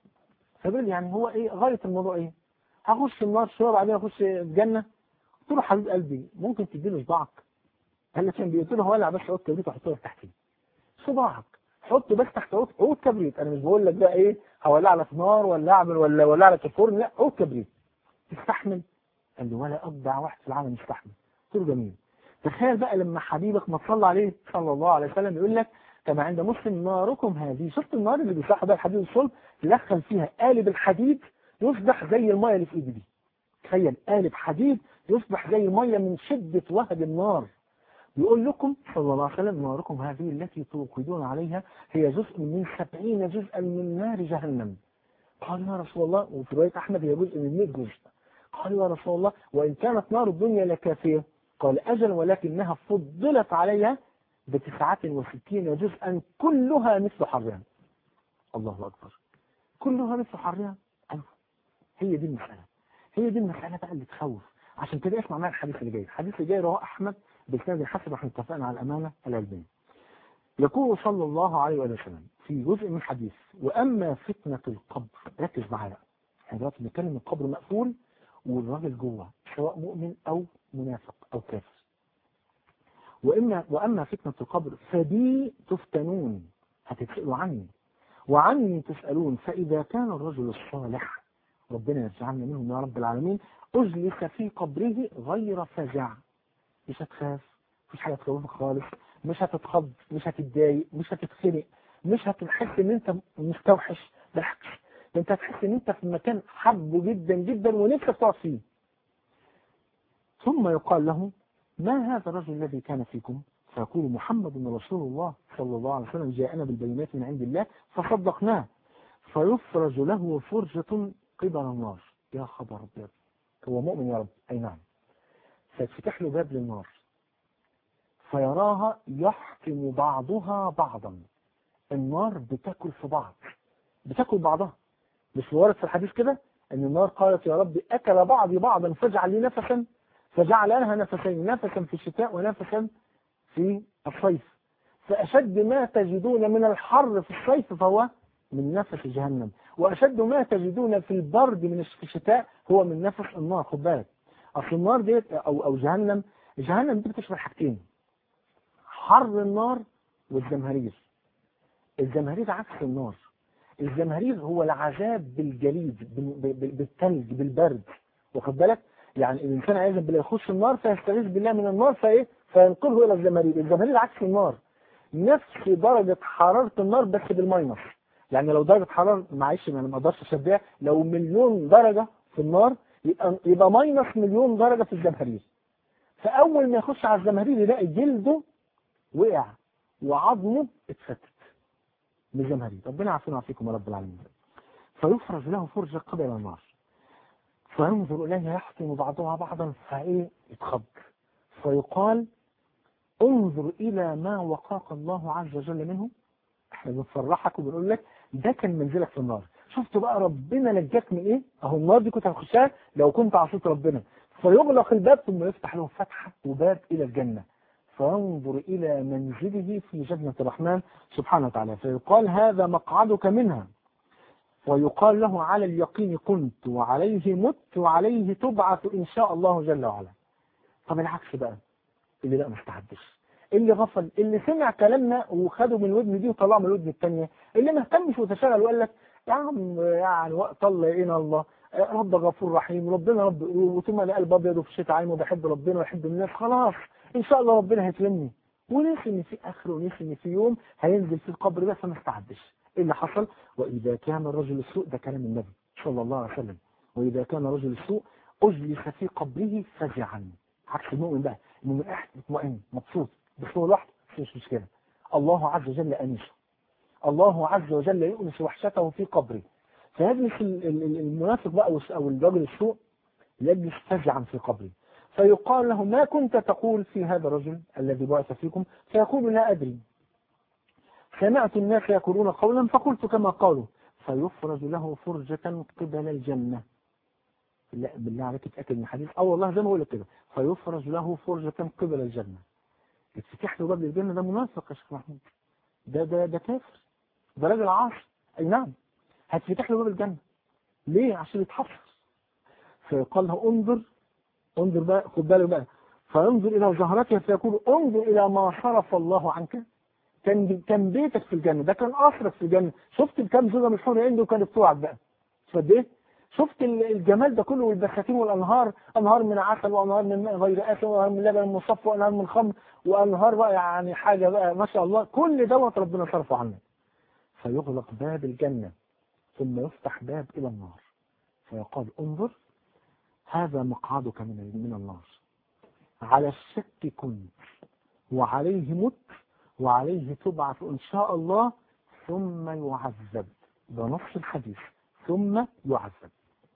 فبيقول لي يعني هو ايه غايه الموضوع ايه هخش النار شويه بعدين اخش الجنه قلت له حبيب قلبي ممكن تديله صباعك قال لي فين قلت له ولع بس عود كبريت وحطه لك تحتيه صباعك حط بس تحت عود عود كبريت انا مش بقول لك بقى ايه هولع لك نار ولا اعمل ولا ولع لك الفرن لا عود كبريت تستحمل قال لي ولا ابدع واحد في العالم يستحمل قلت له جميل تخيل بقى لما حبيبك ما تصلى عليه صلى الله عليه وسلم يقول لك كما عند مسلم ناركم هذه شفت النار اللي بيصحى بقى الحديد الصلب تدخل فيها قالب الحديد يصبح زي الميه اللي في ايدي دي تخيل قالب حديد يصبح زي الميه من شده وهج النار يقول لكم صلى الله عليه وسلم ناركم هذه التي توقدون عليها هي جزء من سبعين جزءا من نار جهنم قال يا رسول الله وفي رواية أحمد هي جزء من 100 جزء قال يا رسول الله وإن كانت نار الدنيا لكافية قال أجل ولكنها فضلت عليها بتسعة وستين جزءا كلها مثل حرها الله أكبر كلها مثل حرها أيوه هي دي المسألة هي دي المسألة بقى اللي تخوف عشان كده اسمع معايا الحديث اللي جاي الحديث اللي جاي رواه أحمد بإسناد حسب احنا اتفقنا على الأمانة العلمية يقول صلى الله عليه وآله وسلم في جزء من الحديث وأما فتنة القبر ركز معايا احنا دلوقتي بنتكلم القبر مقفول والراجل جوه سواء مؤمن أو منافق أو كافر وإما وأما فتنة القبر فبي تفتنون هتتسألوا عني وعني تسألون فإذا كان الرجل الصالح ربنا يجعلنا منهم يا رب العالمين أجلس في قبره غير فزع مش هتخاف مفيش حاجة تخوفك خالص مش هتتخض مش هتتضايق مش هتتخنق مش هتحس ان انت مستوحش بالعكس ده انت هتحس ان انت في مكان حبه جدا جدا ونفسك تقعد فيه ثم يقال له ما هذا الرجل الذي كان فيكم فيقول محمد رسول الله صلى الله عليه وسلم جاءنا بالبينات من عند الله فصدقناه فيفرج له فرجة قبل النار يا خبر ابيض هو مؤمن يا رب اي نعم فيتفتح له باب للنار فيراها يحكم بعضها بعضا النار بتاكل في بعض بتاكل بعضها مش وارد في الحديث كده ان النار قالت يا رب اكل بعضي بعضا فاجعل لي نفسا فجعل لها نفسين نفسا في الشتاء ونفسا في الصيف فاشد ما تجدون من الحر في الصيف فهو من نفس جهنم واشد ما تجدون في البرد من في الشتاء هو من نفس النار خد بالك اصل النار ديت او او جهنم جهنم دي بتشمل حاجتين حر النار والزمهرير الزمهرير عكس النار الزمهرير هو العذاب بالجليد بال- بال- بالثلج بالبرد واخد بالك يعني الانسان عايز بالله يخش النار فيستغيث بالله من النار فايه فينقله الى الزمهرير الزمهرير عكس النار نفس درجة حرارة النار بس بالماينس يعني لو درجة حرارة معلش انا ما اقدرش اشبهها لو مليون درجة في النار يبقى يبقى ماينس مليون درجة في الزمهرير فاول ما يخش على الزمهرير يلاقي جلده وقع وعظمه اتفتت من الزمهرير ربنا يعافينا ويعافيكم يا رب العالمين فيفرج له فرجة قبل النار فينظر إليها يحكم بعضها بعضا فإيه يتخض فيقال انظر إلى ما وقاك الله عز وجل منه احنا بنفرحك وبنقول لك ده كان منزلك في النار شفت بقى ربنا نجاك من ايه اهو النار دي كنت هتخشها لو كنت عصيت ربنا فيغلق الباب ثم يفتح له فتحة وباب إلى الجنة فينظر إلى منزله في جنة الرحمن سبحانه وتعالى فيقال هذا مقعدك منها ويقال له على اليقين كنت وعليه مت وعليه تبعث إن شاء الله جل وعلا طب العكس بقى اللي لا مستعدش اللي غفل اللي سمع كلامنا وخده من الودن دي وطلعه من الودن الثانيه اللي ما اهتمش وتشغل وقال لك يا عم يعني وقت الله يعين الله رب غفور رحيم ربنا رب قلوب وثم انا قلب ابيض وفي الشتاء عين وبحب ربنا ويحب الناس خلاص ان شاء الله ربنا هيكرمني ونسي ان في اخر ونسي ان في يوم هينزل في القبر ده فما استعدش ايه اللي حصل واذا كان الرجل السوء ده كلام النبي صلى الله عليه وسلم واذا كان رجل السوء اجلس في قبره فزعا عكس المؤمن بقى المؤمن قاعد مطمئن مبسوط بصوره لوحده مش مشكله الله عز وجل انيسه الله عز وجل يؤنس وحشته في قبره فيجلس ال- ال- ال- المنافق بقى والس- او الرجل السوء يجلس فزعا في قبره فيقال له ما كنت تقول في هذا الرجل الذي بعث فيكم فيقول لا أدري سمعت الناس يقولون قولا فقلت كما قالوا فيفرج له فرجة قبل الجنة لا بالله عليك اتأكد من الحديث اه والله زي ما بقول لك كده فيفرج له فرجة قبل الجنة يتفتح له باب الجنة ده منافق يا شيخ محمود ده ده ده كافر ده راجل عاصي اي نعم هتفتح له باب الجنة ليه عشان يتحفظ فيقال له انظر انظر بقى خد بالك بقى فينظر الى زهرتها فيقول انظر الى ما صرف الله عنك كان كان بيتك في الجنه ده كان قصرك في الجنه شفت الكام زوجه من الحور عنده كانت بتوعك بقى قد ايه شفت ال- الجمال ده كله والبساتين والانهار انهار من عسل وانهار من ماء غير اسل وانهار من لبن مصفى وانهار من خمر وانهار بقى يعني حاجه بقى ما شاء الله كل دوت ربنا صرفه عنك فيغلق باب الجنه ثم يفتح باب الى النار فيقال انظر هذا مقعدك من من النار على الشك كنت وعليه مت وعليه تبعث إن شاء الله ثم يعذب ده نص الحديث ثم يعذب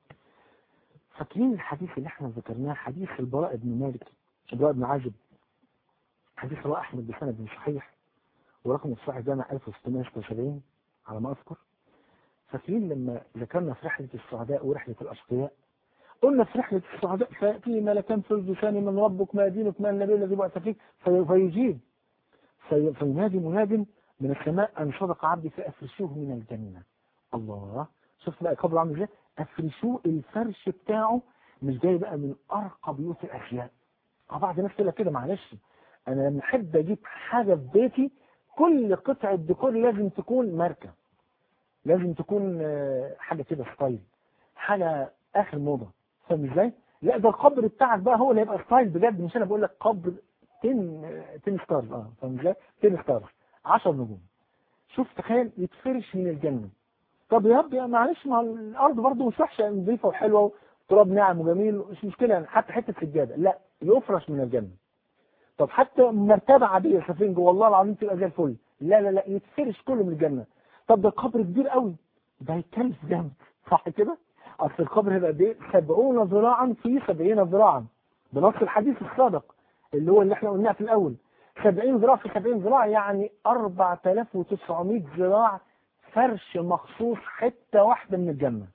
فاكرين الحديث اللي احنا ذكرناه حديث البراء بن مالك البراء بن عازب حديث رواه أحمد بسند صحيح ورقم الصحيح جامع 1676 على ما أذكر فاكرين لما ذكرنا في رحلة السعداء ورحلة الأشقياء قلنا في رحلة السعداء فيأتي ملكان فيرجسان من ربك ما دينك ما النبي الذي بعث فيك في- فيجيب في- فينادي مناد من السماء أن صدق عبدي فأفرشوه من الجنة الله شفت بقى قبر عامل ازاي أفرشوه الفرش بتاعه مش جاي بقى من أرقى بيوت الأشياء اه بعض الناس تقول لك كده معلش أنا لما أحب أجيب حاجة في بيتي كل قطعة ديكور لازم تكون ماركة لازم تكون آه، حاجة كده ستايل حاجة آخر موضة فاهم ازاي؟ لا ده القبر بتاعك بقى هو اللي هيبقى ستايل بجد مش انا بقول لك قبر 10 10 ستارز اه فاهم ازاي؟ 10 ستارز 10 نجوم شوف تخيل يتفرش من الجنة طب يا رب يا معلش مع الارض برضه مش وحشه نظيفه وحلوه تراب ناعم وجميل مش مشكله يعني حتى حته سجاده لا يفرش من الجنه طب حتى مرتبه عاديه سفنج والله العظيم تبقى زي الفل لا لا لا يتفرش كله من الجنه طب ده القبر كبير قوي ده هيتكلف جامد صح كده؟ اصل القبر هيبقى قد ايه؟ 70 ذراعا في 70 ذراعا بنص الحديث الصادق اللي هو اللي احنا قلناه في الاول 70 ذراع في 70 ذراع يعني 4900 ذراع فرش مخصوص حته واحده من الجنه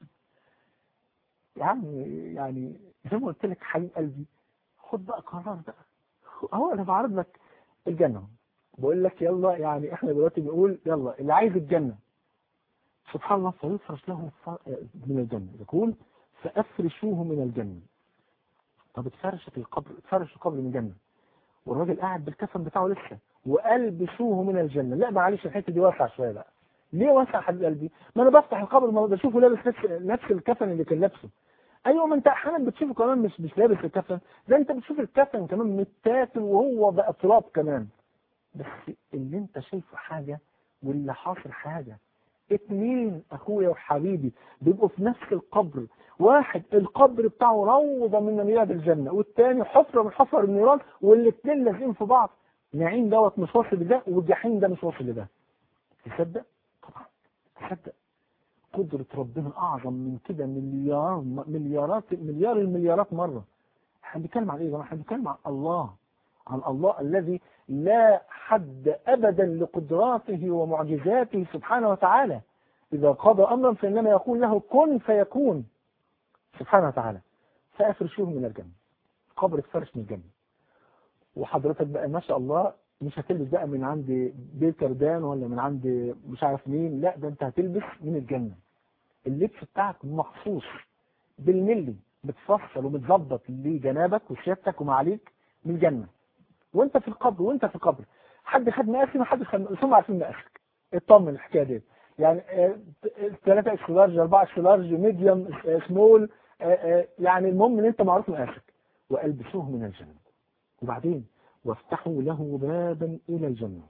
يعني يعني زي ما قلت لك حبيب قلبي خد بقى قرار بقى اهو انا بعرض لك الجنه بقول لك يلا يعني احنا دلوقتي بنقول يلا اللي عايز الجنه سبحان الله فيفرش له ف- من الجنه يقول فافرشوه من الجنه طب اتفرشت القبر اتفرش القبر من الجنه والراجل قاعد بالكفن بتاعه لسه والبسوه من الجنه لا معلش الحته دي واسعه شويه بقى ليه واسع يا حبيب قلبي ما انا بفتح القبر ما بشوفه لابس نفس نفس الكفن اللي كان لابسه ايوه ما انت احيانا بتشوفه كمان مش مش لابس الكفن ده انت بتشوف الكفن كمان متاكل وهو بقى تراب كمان بس اللي انت شايفه حاجه واللي حاصل حاجه اتنين اخويا وحبيبي بيبقوا في نفس القبر واحد القبر بتاعه روضه من رياض الجنه والتاني حفره من حفر النيران والاتنين لازقين في بعض نعيم دوت مش واصل لده والجحيم ده مش واصل لده تصدق؟ طبعا تصدق قدرة ربنا أعظم من كده مليار مليارات مليار المليارات مرة احنا بنتكلم عن إيه يا جماعة؟ احنا بنتكلم عن الله عن الله الذي لا حد أبدا لقدراته ومعجزاته سبحانه وتعالى إذا قضى أمرا فإنما يقول له كن فيكون سبحانه وتعالى فأفرشوه من الجنة قبر فرش من الجنة وحضرتك بقى ما شاء الله مش هتلبس بقى من عند بيت كردان ولا من عند مش عارف مين لا ده انت هتلبس من الجنة اللبس بتاعك مخصوص بالملي متفصل ومتظبط لجنابك وسيادتك ومعاليك من الجنة وانت في القبر وانت في القبر حد خد مقاسي ما حدش خد مقاسي هم عارفين مقاسك اطمن الحكايه دي يعني 3 اكس لارج 4 اكس لارج ميديوم سمول يعني المهم ان انت معروف مقاسك والبسوه من الجنه وبعدين وافتحوا له بابا الى الجنه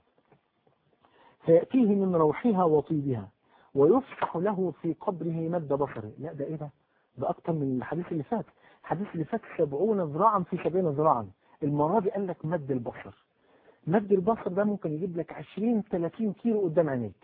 فياتيه من روحها وطيبها ويفتح له في قبره مد بصره لا ده ايه ده ده اكتر من الحديث اللي فات الحديث اللي فات 70 ذراعا في 70 ذراعا المرة دي قال لك مد البصر مد البصر ده ممكن يجيب لك 20 30 كيلو قدام عينيك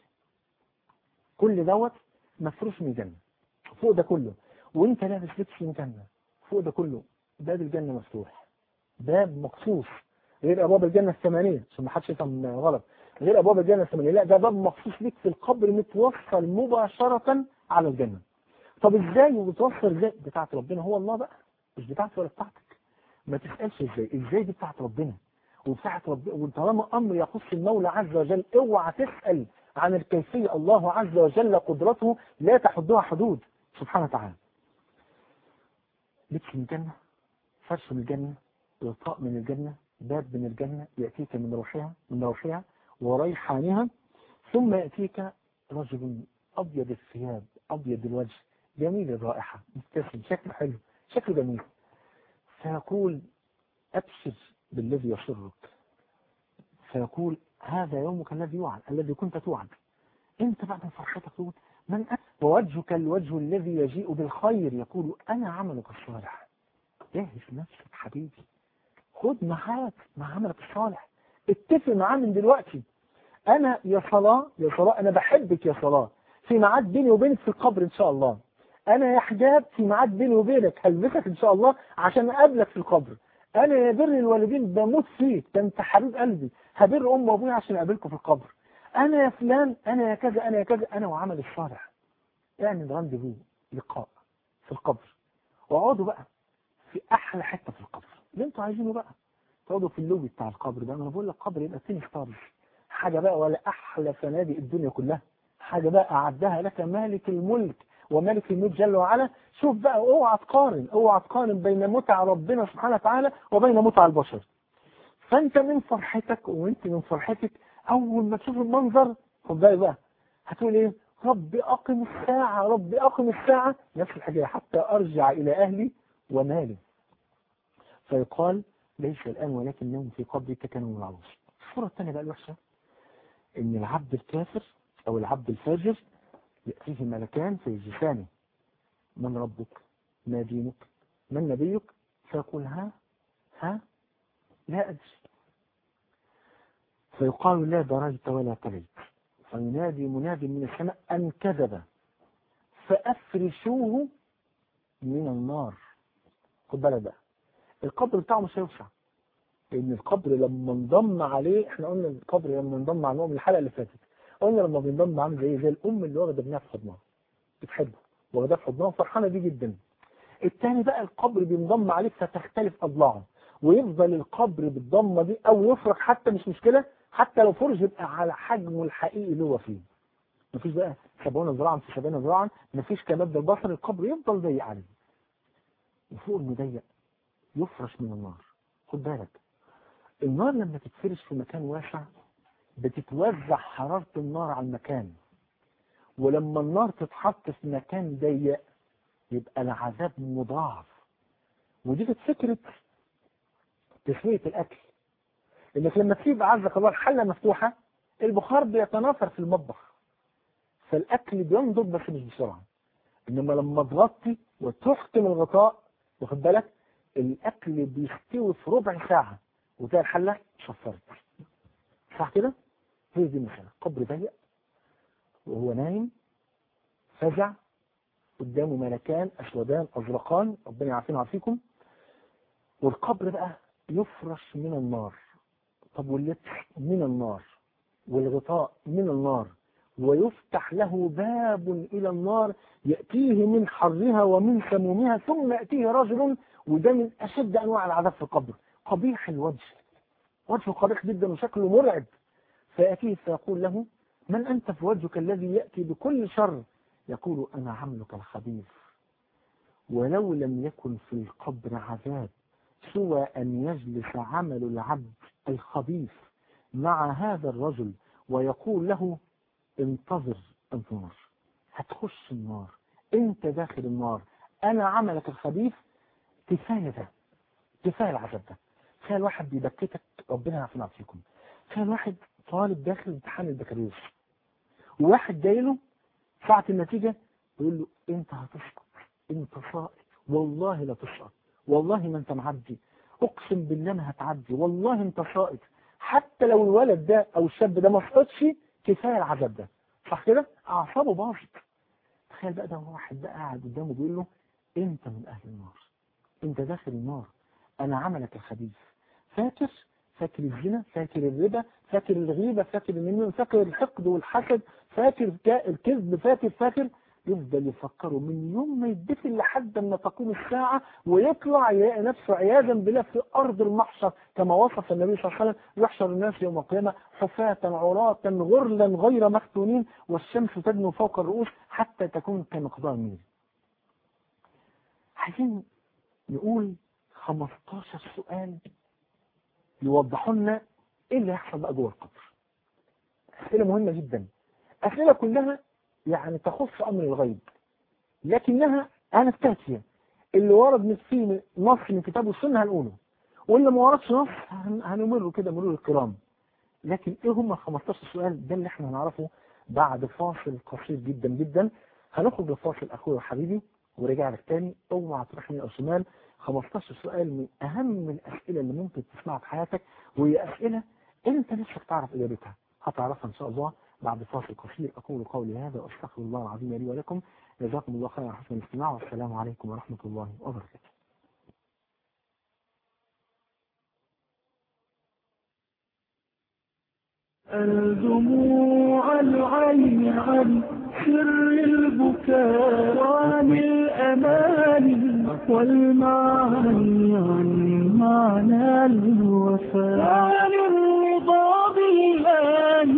كل دوت مفروش من الجنة فوق ده كله وانت لابس لبس من الجنة فوق ده كله باب الجنة مفتوح باب مخصوص غير ابواب الجنة الثمانية عشان ما حدش يفهم غلط غير ابواب الجنة الثمانية لا ده باب مخصوص ليك في القبر متوصل مباشرة على الجنة طب ازاي وبتوصل ازاي بتاعت ربنا هو الله بقى مش بتاعتي ولا بتاعتك ما تسألش ازاي ازاي دي بتاعت ربنا وبتاعت ربنا وطالما امر يخص المولى عز وجل اوعى تسأل عن الكيفية الله عز وجل قدرته لا تحدها حدود سبحانه وتعالى لبس من الجنة فرش من الجنة غطاء من الجنة باب من الجنة يأتيك من روحها من روحها وريحانها ثم يأتيك رجل أبيض الثياب أبيض الوجه جميل الرائحة مبتسم شكله حلو شكله جميل فيقول أبشر بالذي يسرك فيقول هذا يومك الذي يوعد الذي كنت توعد انت بعد فرحتك تقول من أنت ووجهك الوجه الذي يجيء بالخير يقول أنا عملك الصالح جهز نفسك حبيبي خد معاك مع عملك الصالح اتفق معاه من دلوقتي أنا يا صلاة يا صلاة أنا بحبك يا صلاة في ميعاد بيني وبينك في القبر إن شاء الله انا يا حجاب في ميعاد بيني وبينك هلبسك ان شاء الله عشان اقابلك في القبر انا يا بر الوالدين بموت فيك ده انت حبيب قلبي هبر ام وابويا عشان اقابلكم في القبر انا يا فلان انا يا كذا انا يا كذا انا وعمل الصالح اعمل رانديفو لقاء في القبر واقعدوا بقى في احلى حته في القبر اللي انتوا عايزينه بقى تقعدوا في اللوبي بتاع القبر ده انا بقول لك قبر يبقى 10 ستارز حاجة بقى ولا أحلى فنادق الدنيا كلها حاجة بقى أعدها لك مالك الملك وملك الملك جل وعلا شوف بقى اوعى تقارن اوعى تقارن بين متع ربنا سبحانه وتعالى وبين متع البشر فانت من فرحتك وانت من فرحتك اول ما تشوف المنظر خد بالك بقى هتقول ايه رب اقم الساعة رب اقم الساعة نفس الحاجة حتى ارجع الى اهلي ومالي فيقال ليس الان ولكن نوم في قبرك كنوم العروس الصورة الثانية بقى الوحشة ان العبد الكافر او العبد الفاجر يأتيه ملكان في جسامه من ربك ما دينك من نبيك فيقول ها ها لا أدري فيقال لا دريت ولا تليت فينادي مناد من السماء أن كذب فأفرشوه من النار خد بالك بقى القبر بتاعه مش هيوسع لأن القبر لما انضم عليه احنا قلنا القبر لما انضم على من الحلقة اللي فاتت قلنا لما بينضم عامل زي زي الأم اللي واخدة ابنها في حضنها بتحبه واخداه في حضنها وفرحانة بيه جدا التاني بقى القبر بينضم عليه فتختلف أضلاعه ويفضل القبر بالضمة دي أو يفرق حتى مش مشكلة حتى لو فرج يبقى على حجمه الحقيقي اللي هو فيه مفيش بقى 70 ذراعا في 70 ذراعا مفيش كمادة البصر القبر يفضل ضيق عليه وفوق المضيق يفرش من النار خد بالك النار لما تتفرش في مكان واسع بتتوزع حرارة النار على المكان ولما النار تتحط في مكان ضيق يبقى العذاب مضاعف ودي كانت فكرة تسوية الأكل إنك لما تسيب عزك الله الحلة مفتوحة البخار بيتناثر في المطبخ فالأكل بينضج بس مش بسرعة إنما لما تغطي وتحكم الغطاء واخد بالك الأكل بيستوي في ربع ساعة وتلاقي الحلة شفرت صح كده؟ هي دي المسألة قبر ضيق وهو نايم فزع قدامه ملكان أسودان أزرقان ربنا يعافينا ويعافيكم والقبر بقى يفرش من النار طب واللبس من النار والغطاء من النار ويفتح له باب إلى النار يأتيه من حرها ومن سمومها ثم يأتيه رجل وده من أشد أنواع العذاب في القبر قبيح الوجه وجهه قبيح جدا وشكله مرعب فيأتيه فيقول له من أنت في وجهك الذي يأتي بكل شر يقول أنا عملك الخبيث ولو لم يكن في القبر عذاب سوى أن يجلس عمل العبد الخبيث مع هذا الرجل ويقول له انتظر النار هتخش النار انت داخل النار انا عملك الخبيث كفايه ده كفايه العذاب ده تخيل واحد بيبكتك ربنا يعافينا فيكم تخيل واحد طالب داخل امتحان البكالوريوس وواحد جاي له ساعة النتيجة يقول له انت هتسقط انت ساقط والله لا تسقط والله ما انت معدي اقسم بالله ما هتعدي والله انت ساقط حتى لو الولد ده او الشاب ده ما سقطش كفايه العذاب ده صح كده اعصابه باظت تخيل بقى ده واحد بقى قاعد قدامه بيقول له انت من اهل النار انت داخل النار انا عملك الخبيث فاكر فاكر الزنا فاكر الربا فاكر الغيبة فاكر النميمة فاكر الحقد والحسد فاكر الكذب فاكر فاكر يفضل يفكروا من يوم ما يدفن لحد ما تقوم الساعة ويطلع يلاقي نفسه عياذا بالله في أرض المحشر كما وصف النبي صلى الله عليه وسلم يحشر الناس يوم القيامة حفاة عراة غرلا غير مختونين والشمس تدنو فوق الرؤوس حتى تكون كمقدار ميل عايزين نقول 15 سؤال يوضحوا لنا ايه اللي هيحصل بقى جوه القبر اسئله مهمه جدا اسئله كلها يعني تخص امر الغيب لكنها انستاتيا اللي ورد من فيه نص من كتاب السنه هنقوله واللي ما وردش نص هنمره كده مرور الكرام لكن ايه هم ال 15 سؤال ده اللي احنا هنعرفه بعد فاصل قصير جدا جدا هنخرج لفاصل اخويا وحبيبي ورجع لك تاني اوعى تروح يمين او شمال 15 سؤال من أهم الأسئلة اللي ممكن تسمعها في حياتك وهي أسئلة أنت نفسك تعرف إجابتها هتعرفها إن شاء الله بعد فاصل قصير أقول قولي هذا وأستغفر الله العظيم لي ولكم جزاكم الله خيرا حسن الاستماع والسلام عليكم ورحمة الله وبركاته الدموع العين عن سر البكاء وعن الأمان والمعاني عن معنى الوفاء وعن الرضا بالله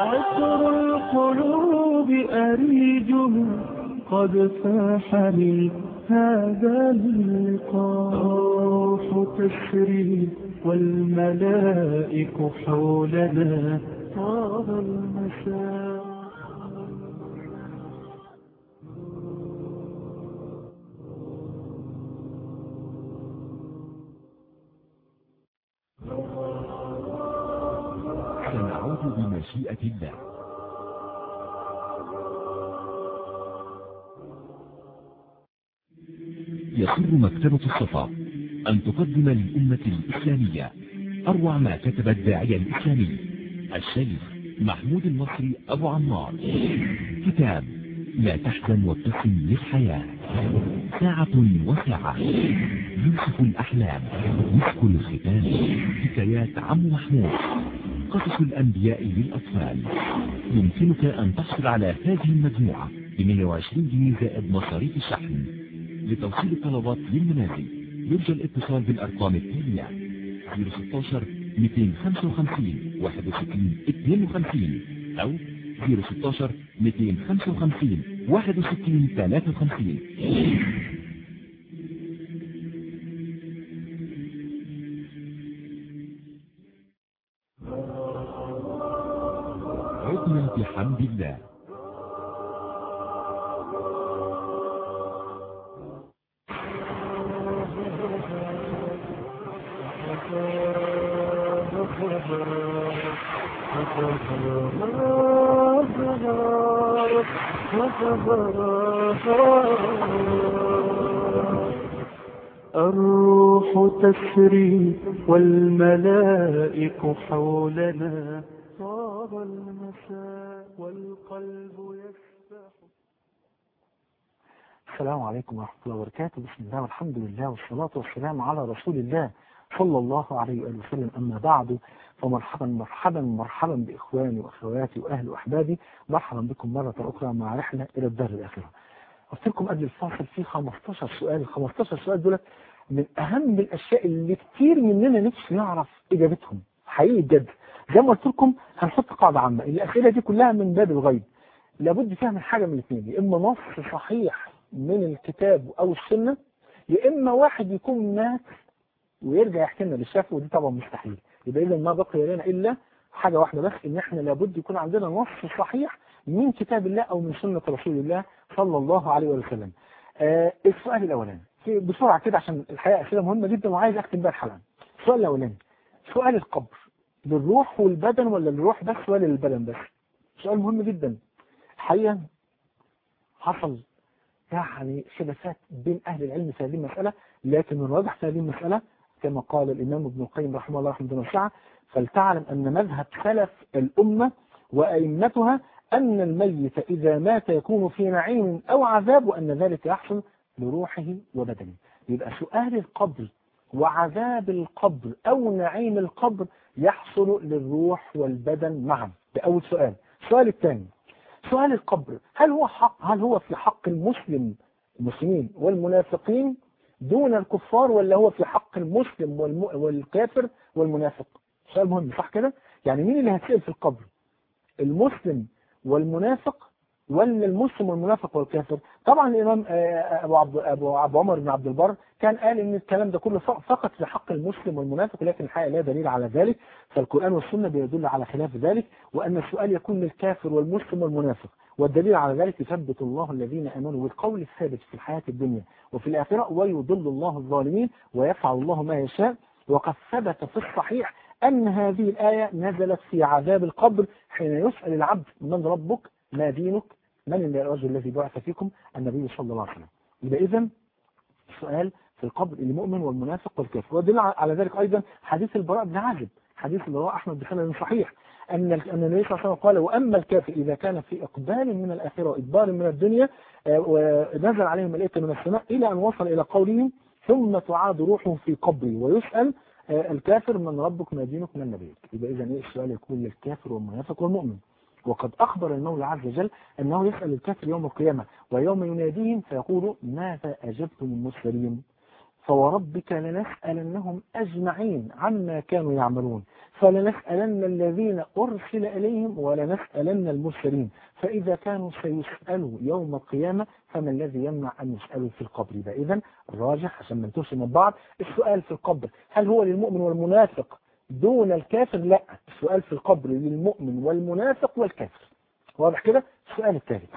عطر القلوب أريجه قد فاح من هذا اللقاء الروح تسري والملائك حولنا طاب المساء سنعود بمشيئة الله يسر مكتبة الصفا أن تقدم للأمة الإسلامية أروع ما كتب الداعية الإسلامي الشيخ محمود المصري أبو عمار كتاب لا تحزن وابتسم للحياة ساعة وساعة يوسف الأحلام مسك الختام حكايات عم محمود قصص الأنبياء للأطفال يمكنك أن تحصل على هذه المجموعة ب 120 جنيه زائد مصاريف الشحن لتوصيل الطلبات للمنازل يرجى الاتصال بالأرقام التالية 016 255 61 52 أو 016 255 61 53 عدنا بحمد الله الروح تسري والملائك حولنا طاب المساء والقلب يسبح السلام عليكم ورحمة الله وبركاته بسم الله والحمد لله والصلاة والسلام على رسول الله صلى الله عليه وآله وسلم أما بعد فمرحبا مرحبا مرحبا بإخواني وأخواتي وأهل وأحبابي مرحبا بكم مرة أخرى مع رحلة إلى الدار الآخرة قلت لكم قبل الفاصل في 15 سؤال ال 15 سؤال دول من أهم الأشياء اللي كتير مننا نفسه يعرف إجابتهم حقيقي بجد زي ما قلت لكم هنحط قاعدة عامة الأسئلة دي كلها من باب الغيب لابد فيها من حاجة من الاثنين يا إما نص صحيح من الكتاب أو السنة يا إما واحد يكون مات ويرجع يحكي لنا اللي شافه ودي طبعا مستحيل يبقى إذا ما بقي لنا إلا حاجة واحدة بس إن إحنا لابد يكون عندنا نص صحيح من كتاب الله أو من سنة رسول الله صلى الله عليه وسلم آه السؤال الأولاني في- بسرعة كده عشان الحقيقة أسئلة مهمة جدا وعايز أختم بيها الحلقة السؤال الأولاني سؤال القبر للروح والبدن ولا للروح بس ولا للبدن بس سؤال مهم جدا الحقيقة حصل يعني خلافات بين أهل العلم في هذه المسألة لكن الراجح في هذه المسألة كما قال الإمام ابن القيم رحمه الله رحمه الله واسعة فلتعلم أن مذهب سلف الأمة وأئمتها أن الميت إذا مات يكون في نعيم أو عذاب وأن ذلك يحصل لروحه وبدنه يبقى سؤال القبر وعذاب القبر أو نعيم القبر يحصل للروح والبدن معا ده أول سؤال السؤال الثاني سؤال القبر هل هو حق هل هو في حق المسلم المسلمين والمنافقين دون الكفار ولا هو في حق المسلم والم... والكافر والمنافق سؤال مهم صح كده يعني مين اللي هتسأل في القبر المسلم والمنافق ولا المسلم والمنافق والكافر طبعا الامام آه، ابو عبد ابو عبد عمر بن عبد البر كان قال ان الكلام ده كله ف- فقط في حق المسلم والمنافق لكن الحقيقه لا دليل على ذلك فالقران والسنه بيدل على خلاف ذلك وان السؤال يكون للكافر والمسلم والمنافق والدليل على ذلك يثبت الله الذين امنوا بالقول الثابت في الحياه الدنيا وفي الاخره ويضل الله الظالمين ويفعل الله ما يشاء وقد ثبت في الصحيح أن هذه الآية نزلت في عذاب القبر حين يسأل العبد من ربك ما دينك من الرجل الذي بعث فيكم النبي صلى الله عليه وسلم يبقى إذن السؤال في القبر المؤمن والمنافق والكافر ودل على ذلك أيضا حديث البراء بن عازب حديث اللي رواه أحمد بسند صحيح أن أن النبي صلى الله عليه وسلم قال وأما الكافر إذا كان في إقبال من الآخرة وإدبار من الدنيا آه، ونزل عليهم ملائكة من السماء إلى أن وصل إلى قولهم ثم تعاد روحه في قبره ويسأل آه، الكافر من ربك ما دينك من نبيك يبقى إذا إيه السؤال يكون للكافر والمنافق والمؤمن وقد أخبر المولى عز وجل أنه يسأل الكافر يوم القيامة ويوم يناديهم فيقول ماذا أجبتم المرسلين فوربك لنسألنهم أجمعين عما كانوا يعملون فلنسألن الذين أرسل إليهم ولنسألن المرسلين فإذا كانوا سيسألوا يوم القيامة فما الذي يمنع أن يسألوا في القبر يبقى إذا الراجح عشان ما نتوش من بعض السؤال في القبر هل هو للمؤمن والمنافق دون الكافر لا السؤال في القبر للمؤمن والمنافق والكافر واضح كده السؤال الثالث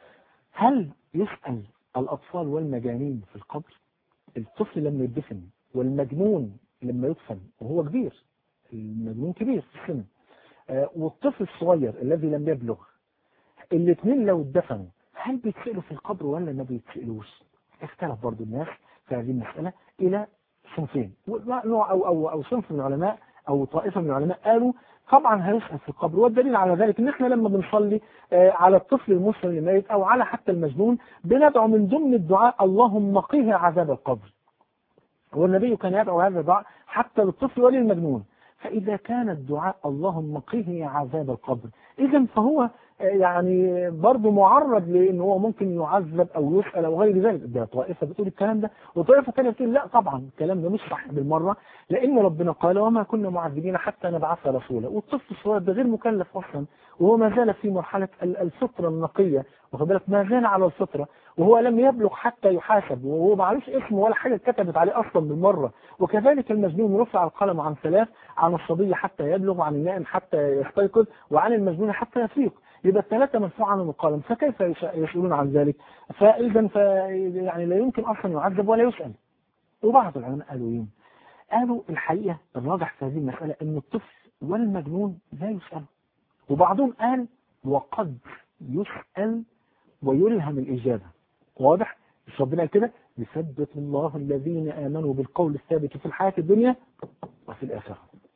هل يسأل الأطفال والمجانين في القبر الطفل لما يدفن والمجنون لما يدفن وهو كبير المجنون كبير في السن آه، والطفل الصغير الذي لم يبلغ الاثنين لو اتدفنوا هل بيتسألوا في القبر ولا ما بيتسألوش اختلف برضو الناس في هذه المسألة إلى صنفين نوع أو, أو, أو صنف من العلماء أو طائفة من العلماء قالوا طبعا هيسأل في القبر والدليل على ذلك ان احنا لما بنصلي آه، على الطفل المسلم الميت او على حتى المجنون بندعو من ضمن الدعاء اللهم قيه عذاب القبر والنبي كان يدعو هذا الدعاء حتى للطفل وللمجنون فإذا كان الدعاء اللهم قه عذاب القبر إذا فهو آه، يعني برضه معرض لأن هو ممكن يعذب أو يسأل أو غير ذلك ده طائفة بتقول الكلام ده وطائفة ثانيه بتقول لا طبعا الكلام ده مش صح بالمرة لأن ربنا قال وما كنا معذبين حتى نبعث رسولا والطفل الصغير ده غير مكلف أصلا وهو ما زال في مرحلة ال- الفطرة النقية واخد بالك ما زال على الفطرة وهو لم يبلغ حتى يحاسب وهو معلوش اسم ولا حاجة اتكتبت عليه أصلا بالمرة وكذلك المجنون رفع القلم عن ثلاث عن الصبي حتى يبلغ وعن النائم حتى يستيقظ وعن المجنون حتى يفيق يبقى الثلاثة مرفوع عنهم القلم فكيف يش- يسألون عن ذلك فإذا ف يعني لا يمكن أصلا يعذب ولا يسأل وبعض العلماء قالوا ايه قالوا الحقيقة الراجح في هذه المسألة ان الطفل والمجنون لا يسأل وبعضهم قال وقد يسأل ويلهم الإجابة واضح مش ربنا قال كده يثبت الله الذين آمنوا بالقول الثابت في الحياة الدنيا وفي الآخرة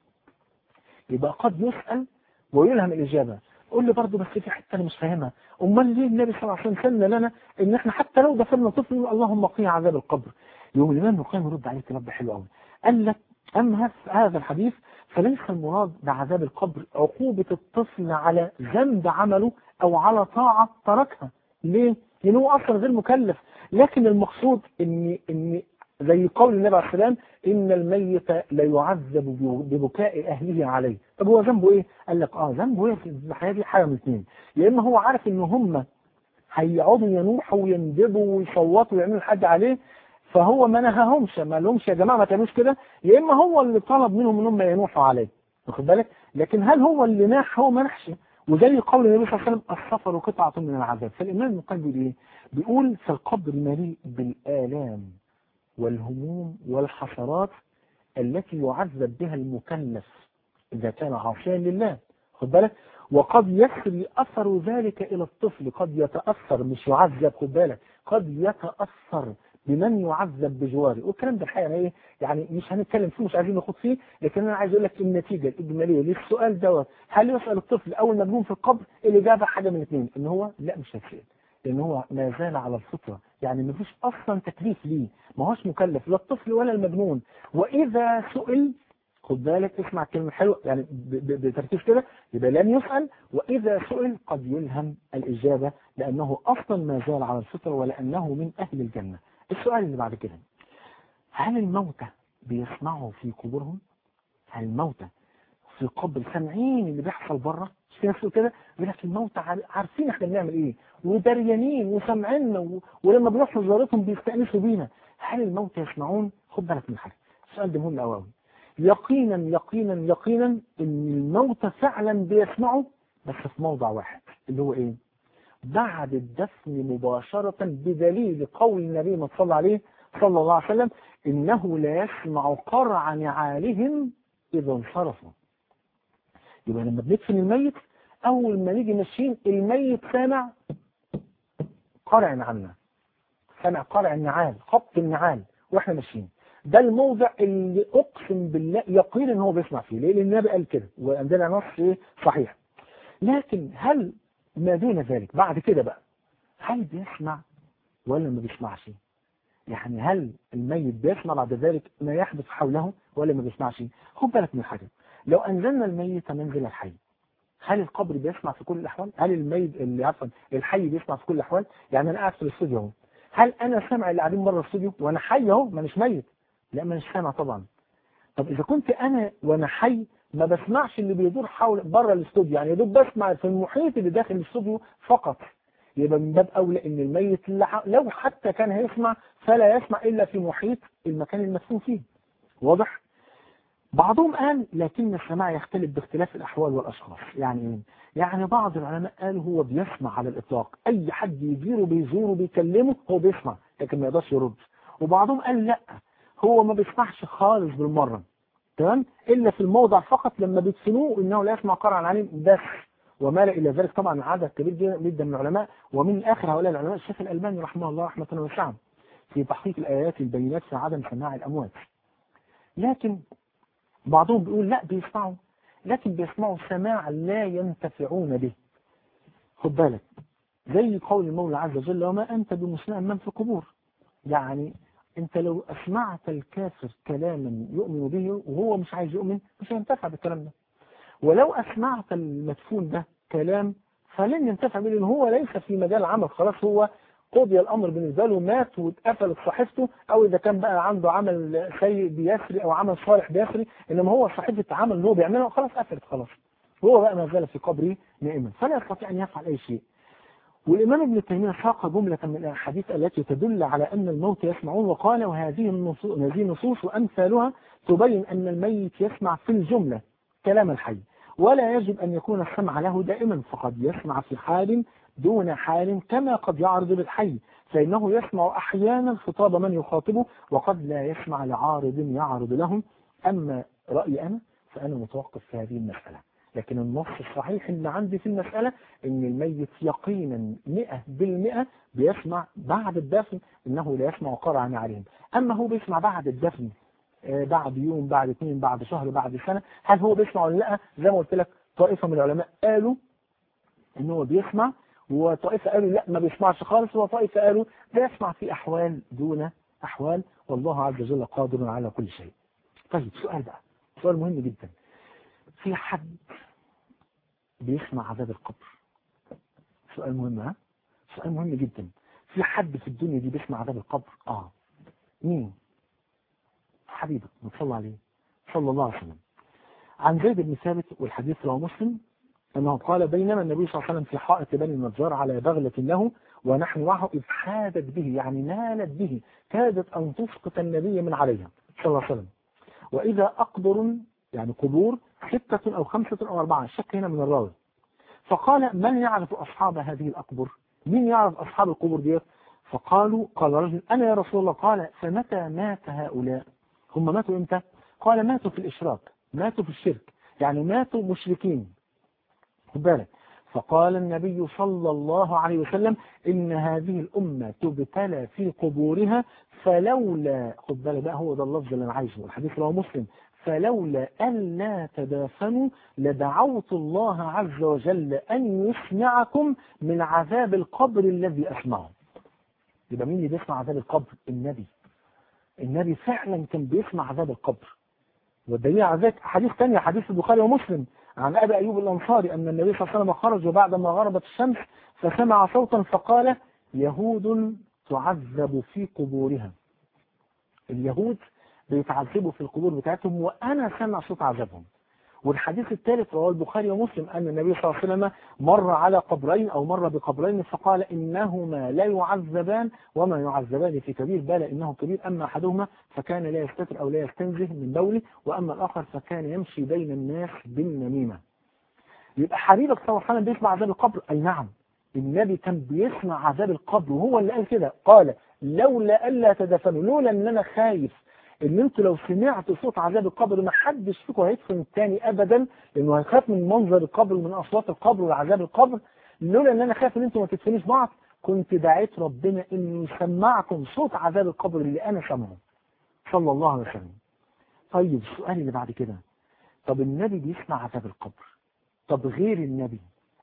يبقى قد يسأل ويلهم الإجابة قول لي برضه بس في حتة أنا مش فاهمها أمال ليه النبي صلى الله عليه وسلم سن لنا إن إحنا حتى لو دفنا طفل نقول اللهم قيه عذاب القبر يوم الإمام ابن القيم يرد عليك رد حلو قوي قال لك أما في هذا الحديث فليس المراد بعذاب القبر عقوبة الطفل على ذنب عمله أو على طاعة تركها ليه؟ لأنه هو أصلا غير مكلف لكن المقصود إن إن زي قول النبي عليه السلام إن الميت لا يعذب ببكاء أهله عليه طب هو ذنبه إيه؟ قال لك آه ذنبه إيه في الحياة دي حاجة من اثنين يا إما هو عارف إن هم هيقعدوا ينوحوا ويندبوا ويصوتوا ويعملوا حاجة عليه فهو ما نهاهمش ما لهمش يا جماعة ما تعملوش كده يا إما هو اللي طلب منهم إن هم ينوحوا عليه واخد بالك لكن هل هو اللي ناح هو ما نحش وزي قول النبي صلى الله عليه وسلم السفر قطعة من العذاب فالإمام ابن القيم بيقول إيه؟ بيقول فالقبر مليء بالآلام والهموم والحسرات التي يعذب بها المكلف إذا كان عاصيا لله خد بالك وقد يسري أثر ذلك إلى الطفل قد يتأثر مش يعذب خد بالك قد يتأثر بمن يعذب بجواره والكلام ده الحقيقة ايه يعني مش هنتكلم فيه مش عايزين نخوض فيه لكن انا عايز اقول لك النتيجة الإجمالية للسؤال دوت هل يسأل الطفل او المجنون في القبر الإجابة حاجة من الاثنين ان هو لا مش هيتسأل لان هو ما زال على الفطرة يعني ما فيش اصلا تكليف ليه ما هوش مكلف لا الطفل ولا المجنون واذا سئل خد بالك اسمع الكلمة حلوة يعني ب- ب- بتركيز كده يبقى لن يسأل وإذا سئل قد يلهم الإجابة لأنه أصلا ما زال على الفطرة ولأنه من أهل الجنة السؤال اللي بعد كده هل الموتى بيسمعوا في قبورهم هل الموتى في القبر سامعين اللي بيحصل بره مش في ناس تقول كده يقول لك الموتى عار- عارفين احنا بنعمل ايه ودريانين وسامعيننا و... ولما بنروح لزيارتهم بيستأنسوا بينا هل الموتى يسمعون خد بالك من حاجه السؤال ده مهم قوي يقينا يقينا يقينا ان الموتى فعلا بيسمعوا بس في موضع واحد اللي هو ايه بعد الدفن مباشرة بدليل قول النبي ما صلى عليه صلى الله عليه وسلم إنه لا يسمع قرع نعالهم إذا انصرفوا يبقى لما بندفن الميت أول ما نيجي ماشيين الميت سامع قرع نعالنا سامع قرع النعال خبط النعال واحنا ماشيين ده الموضع اللي اقسم بالله يقين ان هو بيسمع فيه ليه؟ لان النبي قال كده وعندنا نص ايه صحيح لكن هل ما دون ذلك بعد كده بقى هل بيسمع ولا ما بيسمعش يعني هل الميت بيسمع بعد ذلك ما يحدث حوله ولا ما بيسمعش خد بالك من حاجه لو انزلنا الميت منزل الحي هل القبر بيسمع في كل الاحوال هل الميت اللي عفوا الحي بيسمع في كل الاحوال يعني انا قاعد في الاستوديو اهو هل انا سامع اللي قاعدين بره الاستوديو وانا حي اهو ما مش ميت لا ما مش سامع طبعا طب اذا كنت انا وانا حي ما بسمعش اللي بيدور حول بره الاستوديو يعني يا دوب بسمع في المحيط اللي داخل الاستوديو فقط يبقى من باب اولى ان الميت لو حتى كان هيسمع فلا يسمع الا في محيط المكان المدفون فيه واضح بعضهم قال لكن السماع يختلف باختلاف الاحوال والاشخاص يعني ايه يعني بعض العلماء قالوا هو بيسمع على الاطلاق اي حد يجيره بيزوره بيكلمه هو بيسمع لكن ما يقدرش يرد وبعضهم قال لا هو ما بيسمعش خالص بالمره تمام الا في الموضع فقط لما بيدفنوه انه لا يسمع قرعا العليم بس وما الى ذلك طبعا عدد كبير جدا من العلماء ومن اخر هؤلاء العلماء الشيخ الالباني رحمه الله رحمه واسعه في تحقيق الايات البينات في عدم سماع الاموات لكن بعضهم بيقول لا بيسمعوا لكن بيسمعوا سماع لا ينتفعون به خد بالك زي قول المولى عز وجل وما أنت بمسمع من في القبور يعني أنت لو أسمعت الكافر كلاما يؤمن به وهو مش عايز يؤمن مش هينتفع بالكلام ده ولو أسمعت المدفون ده كلام فلن ينتفع به لأن هو ليس في مجال عمل خلاص هو قضي الأمر بالنسبة له مات واتقفلت صحيفته أو إذا كان بقى عنده عمل سيء بيسري أو عمل صالح بيسري إنما هو صحيفة عمل اللي هو بيعملها خلاص قفلت خلاص هو بقى ما زال في قبره نائما فلا يستطيع أن يفعل أي شيء والإمام ابن تيمية ساق جملة من الأحاديث التي تدل على أن الموت يسمعون وقال وهذه النصوص, هذه النصوص وأمثالها تبين أن الميت يسمع في الجملة كلام الحي ولا يجب أن يكون السمع له دائما فقد يسمع في حال دون حال كما قد يعرض بالحي فإنه يسمع أحيانا خطاب من يخاطبه وقد لا يسمع لعارض يعرض لهم أما رأيي أنا فأنا متوقف في هذه المسألة لكن النص الصحيح اللي عندي في المسألة ان الميت يقينا مئة بالمئة بيسمع بعد الدفن انه لا يسمع قرعا عليهم اما هو بيسمع بعد الدفن آه بعد يوم بعد اثنين بعد شهر بعد سنة هل هو بيسمع ولا لا زي ما قلت لك طائفة من العلماء قالوا ان هو بيسمع وطائفة قالوا لا ما بيسمعش خالص وطائفة قالوا بيسمع في احوال دون احوال والله عز وجل قادر على كل شيء طيب سؤال بقى سؤال مهم جدا في حد بيسمع عذاب القبر سؤال مهم ها سؤال مهم جدا في حد في الدنيا دي بيسمع عذاب القبر اه مين حبيبك صلى عليه صلى الله عليه وسلم عن زيد بن ثابت والحديث رواه مسلم انه قال بينما النبي صلى الله عليه وسلم في حائط بني النجار على بغلة له ونحن معه اذ حادت به يعني نالت به كادت ان تسقط النبي من عليها صلى الله عليه وسلم واذا اقبر يعني قبور ستة أو خمسة أو أربعة شك هنا من الراوي فقال من يعرف أصحاب هذه الأقبر من يعرف أصحاب القبور ديت فقالوا قال رجل أنا يا رسول الله قال فمتى مات هؤلاء هم ماتوا إمتى قال ماتوا في الإشراك ماتوا في الشرك يعني ماتوا مشركين خد بالك فقال النبي صلى الله عليه وسلم إن هذه الأمة تبتلى في قبورها فلولا خد بالك بقى هو ده اللفظ اللي أنا عايشه الحديث رواه مسلم فلولا ألا تدافنوا لدعوت الله عز وجل أن يسمعكم من عذاب القبر الذي أسمعه يبقى مين اللي بيسمع عذاب القبر النبي النبي فعلا كان بيسمع عذاب القبر والدليل على ذلك حديث ثاني حديث البخاري ومسلم عن أبي أيوب الأنصاري أن النبي صلى الله عليه وسلم خرج بعدما غربت الشمس فسمع صوتا فقال يهود تعذب في قبورها اليهود بيتعذبوا في القبور بتاعتهم وأنا سمع صوت عذابهم والحديث الثالث رواه البخاري ومسلم أن النبي صلى الله عليه وسلم مر على قبرين أو مر بقبرين فقال إنهما لا يعذبان وما يعذبان في كبير بل إنه كبير أما أحدهما فكان لا يستتر أو لا يستنزه من بوله وأما الآخر فكان يمشي بين الناس بالنميمة يبقى حبيبك صلى الله عليه وسلم بيسمع عذاب القبر أي نعم النبي كان بيسمع عذاب القبر وهو اللي قال كده قال لولا ألا تدفنوا لولا أن أنا خايف ان انتوا لو سمعتوا صوت عذاب القبر ما حدش فيكم هيدفن الثاني ابدا لانه هيخاف من منظر القبر ومن اصوات القبر وعذاب القبر لولا ان انا خايف ان انتوا ما تدفنوش بعض كنت دعيت ربنا انه يسمعكم صوت عذاب القبر اللي انا سامعه صلى الله عليه وسلم طيب السؤال اللي بعد كده طب النبي بيسمع عذاب القبر طب غير النبي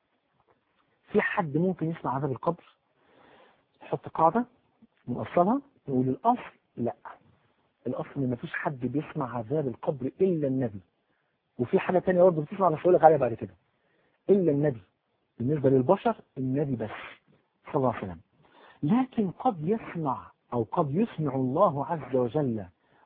في حد ممكن يسمع عذاب القبر نحط قاعدة نوصلها نقول الأصل لا الأصل إن مفيش حد بيسمع عذاب القبر إلا النبي وفي حاجة تانية برضه بتسمع بس هقول لك عليها بعد كده إلا النبي بالنسبة للبشر النبي بس صلى الله عليه وسلم لكن قد يسمع أو قد يسمع الله عز وجل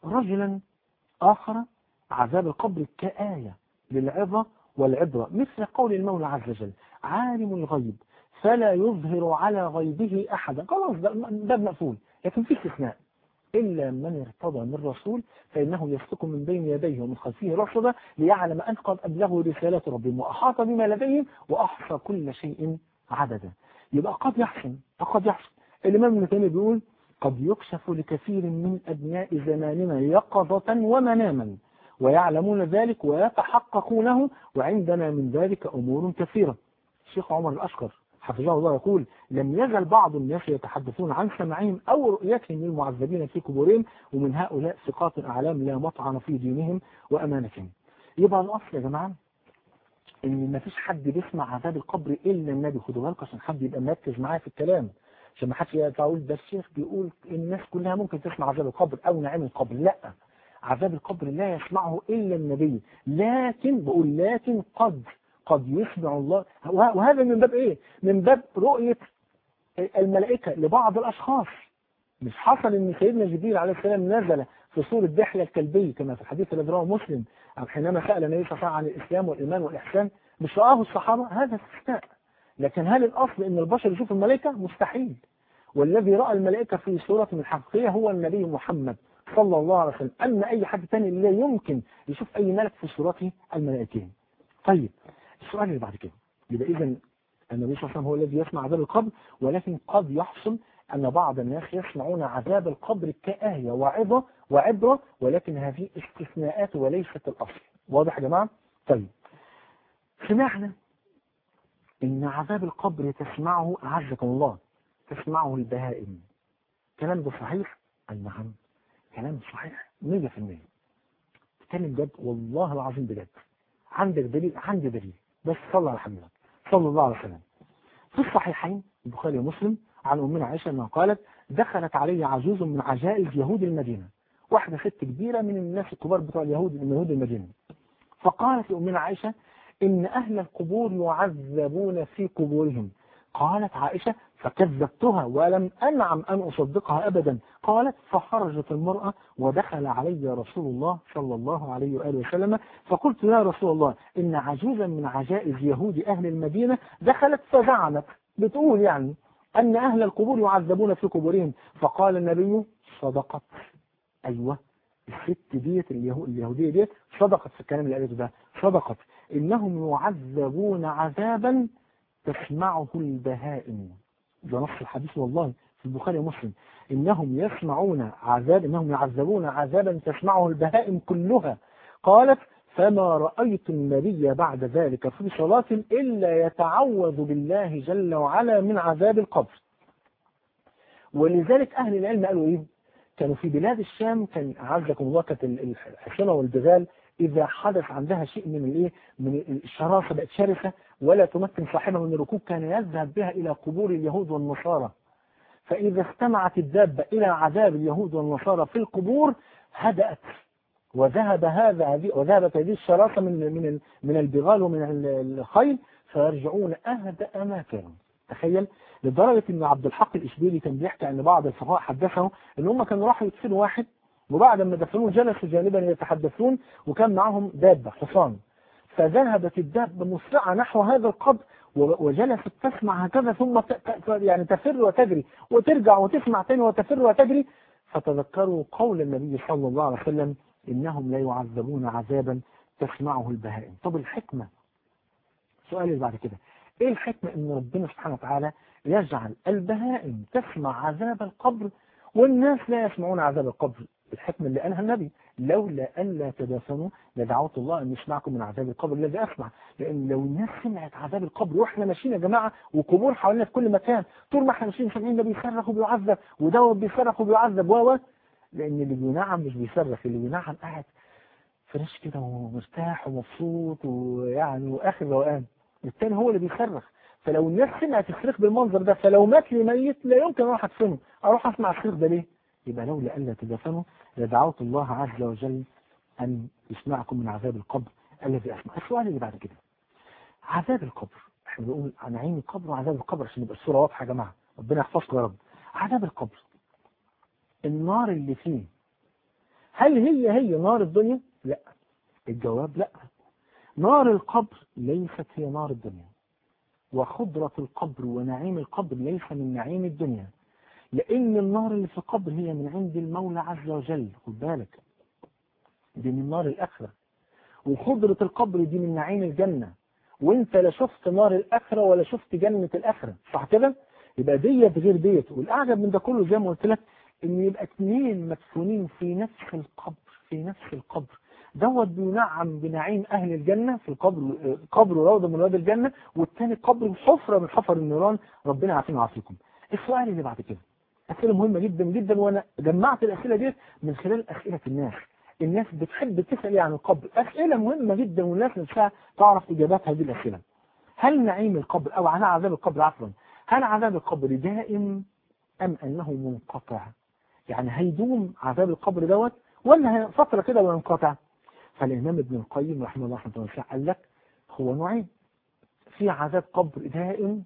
رجلا آخر عذاب القبر كآية للعظة والعبرة مثل قول المولى عز وجل عالم الغيب فلا يظهر على غيبه أحدا خلاص ده باب مقفول لكن في استثناء إلا من ارتضى من رسول فإنه يسلك من بين يديه ومن خلفه رصدا ليعلم أن قد أبلغوا رسالات ربهم وأحاط بما لديهم وأحصى كل شيء عددا يبقى قد يحسن فقد يحسن الإمام ابن تيمية بيقول قد يكشف لكثير من أبناء زماننا يقظة ومناما ويعلمون ذلك ويتحققونه وعندنا من ذلك أمور كثيرة الشيخ عمر الأشقر حفظه الله يقول لم يزل بعض الناس يتحدثون عن سماعهم أو رؤيتهم للمعذبين في قبورهم ومن هؤلاء ثقات أعلام لا مطعن في دينهم وأمانتهم يبقى الأصل يا جماعة إن ما فيش حد بيسمع عذاب القبر إلا النبي خدوا بالكم عشان حد يبقى مركز معايا في الكلام عشان ما حدش يقول ده الشيخ بيقول الناس كلها ممكن تسمع عذاب القبر أو نعيم القبر لا عذاب القبر لا يسمعه إلا النبي لكن بقول لكن قد قد يسمع الله وهذا من باب ايه من باب رؤية الملائكة لبعض الاشخاص مش حصل ان سيدنا جبريل عليه السلام نزل في صورة دحية الكلبي كما في الحديث الذي رواه مسلم حينما سأل النبي صلى الله عليه وسلم عن الاسلام والايمان والاحسان مش رآه الصحابة هذا استثناء لكن هل الاصل ان البشر يشوفوا الملائكة مستحيل والذي رأى الملائكة في صورة الحقيقية هو النبي محمد صلى الله عليه وسلم أما أي حد ثاني لا يمكن يشوف أي ملك في صورته الملائكين طيب السؤال اللي بعد كده يبقى إذا النبي صلى الله عليه وسلم هو الذي يسمع عذاب القبر ولكن قد يحصل أن بعض الناس يسمعون عذاب القبر كآية وعظة وعبرة ولكن هذه استثناءات وليست الأصل واضح يا جماعة؟ طيب سمعنا إن عذاب القبر تسمعه أعزكم الله تسمعه البهائم كلام ده صحيح؟ أي نعم كلام صحيح 100% تتكلم بجد والله العظيم بجد عندك دليل عندي دليل بس صلى على حبيبك صلى الله عليه وسلم في الصحيحين البخاري ومسلم عن أمنا عائشة أنها قالت دخلت علي عجوز من عجائز يهود المدينة واحدة ست كبيرة من الناس الكبار بتوع اليهود من يهود المدينة فقالت لأمنا عائشة إن أهل القبور يعذبون في قبورهم قالت عائشة فكذبتها ولم أنعم أن أصدقها أبدا قالت فخرجت المرأة ودخل علي رسول الله صلى الله عليه وآله وسلم فقلت يا رسول الله إن عجوزا من عجائز يهود أهل المدينة دخلت فزعمت بتقول يعني أن أهل القبور يعذبون في قبورهم فقال النبي صدقت أيوة الست ديت اليهودية ديت صدقت في الكلام اللي قالته ده صدقت إنهم يعذبون عذابا تسمعه البهائم ده نص الحديث والله في البخاري ومسلم إنهم يسمعون عذاب إنهم يعذبون عذابا تسمعه البهائم كلها قالت فما رأيت النبي بعد ذلك في صلاة إلا يتعوذ بالله جل وعلا من عذاب القبر ولذلك أهل العلم قالوا إيه كانوا في بلاد الشام كان عزكم الله كانت الحصنة والبغال إذا حدث عندها شيء من الايه من الشراسة بقت شرسة ولا تمكن صاحبها من الركوب كان يذهب بها إلى قبور اليهود والنصارى فإذا استمعت الدابة إلى عذاب اليهود والنصارى في القبور هدأت وذهب هذا وذهبت هذه الشراسة من من من البغال ومن الخيل فيرجعون أهدأ ما كانوا تخيل لدرجة ان عبد الحق الإشبيلي كان بيحكي ان بعض الفقهاء حدثه ان هم كانوا راحوا يدفنوا واحد وبعد ما دفنوه جلسوا جانبا يتحدثون وكان معهم دابة حصان فذهبت الدابة مسرعة نحو هذا القبر وجلست تسمع هكذا ثم يعني تفر وتجري وترجع وتسمع تاني وتفر وتجري فتذكروا قول النبي صلى الله عليه وسلم إنهم لا يعذبون عذابا تسمعه البهائم طب الحكمة سؤال اللي بعد كده ايه الحكمة ان ربنا سبحانه وتعالى يجعل البهائم تسمع عذاب القبر والناس لا يسمعون عذاب القبر الحكمة اللي قالها النبي لولا أن لا تدافنوا لدعوت الله أن يسمعكم من عذاب القبر الذي أسمع لأن لو الناس سمعت عذاب القبر وإحنا ماشيين يا جماعة وقبور حوالينا في كل مكان طول ما إحنا ماشيين سامعين ده بيصرخ وبيعذب ودوت بيصرخ وبيعذب و لأن اللي بينعم مش بيصرخ اللي بينعم قاعد فريش كده ومرتاح ومبسوط ويعني وآخر روقان التاني هو اللي بيصرخ فلو الناس سمعت الصريخ بالمنظر ده فلو مات لي ميت لا يمكن اروح ادفنه اروح اسمع الصريخ ده ليه يبقى لولا الا تدفنوا لدعوت الله عز وجل ان يسمعكم من عذاب القبر الذي اسمع السؤال اللي بعد كده عذاب القبر احنا بنقول عن عين القبر وعذاب القبر عشان يبقى الصوره واضحه يا جماعه ربنا يحفظكم يا رب عذاب القبر النار اللي فيه هل هي هي نار الدنيا لا الجواب لا نار القبر ليست هي نار الدنيا وخضرة القبر ونعيم القبر ليس من نعيم الدنيا لأن النار اللي في القبر هي من عند المولى عز وجل خد بالك دي من نار الآخرة وخضرة القبر دي من نعيم الجنة وانت لا شفت نار الآخرة ولا شفت جنة الآخرة صح كده يبقى ديت غير ديت والأعجب من ده كله زي ما قلت لك ان يبقى اثنين مدفونين في نفس القبر في نفس القبر دوت بينعم بنعيم اهل الجنه في القبر قبر روضه من روض الجنه والثاني قبر حفره من حفر النيران ربنا يعافينا ويعافيكم السؤال اللي بعد كده اسئله مهمه جدا جدا وانا جمعت الاسئله ديت من خلال اسئله الناس الناس بتحب تسال عن القبر اسئله مهمه جدا والناس نفسها تعرف اجابات هذه الاسئله هل نعيم القبر او عن عذاب القبر عفوا هل عذاب القبر دائم ام انه منقطع يعني هيدوم عذاب القبر دوت ولا فتره كده وينقطع فالإمام ابن القيم رحمه الله رحمه الله قال لك هو نوعين في عذاب قبر دائم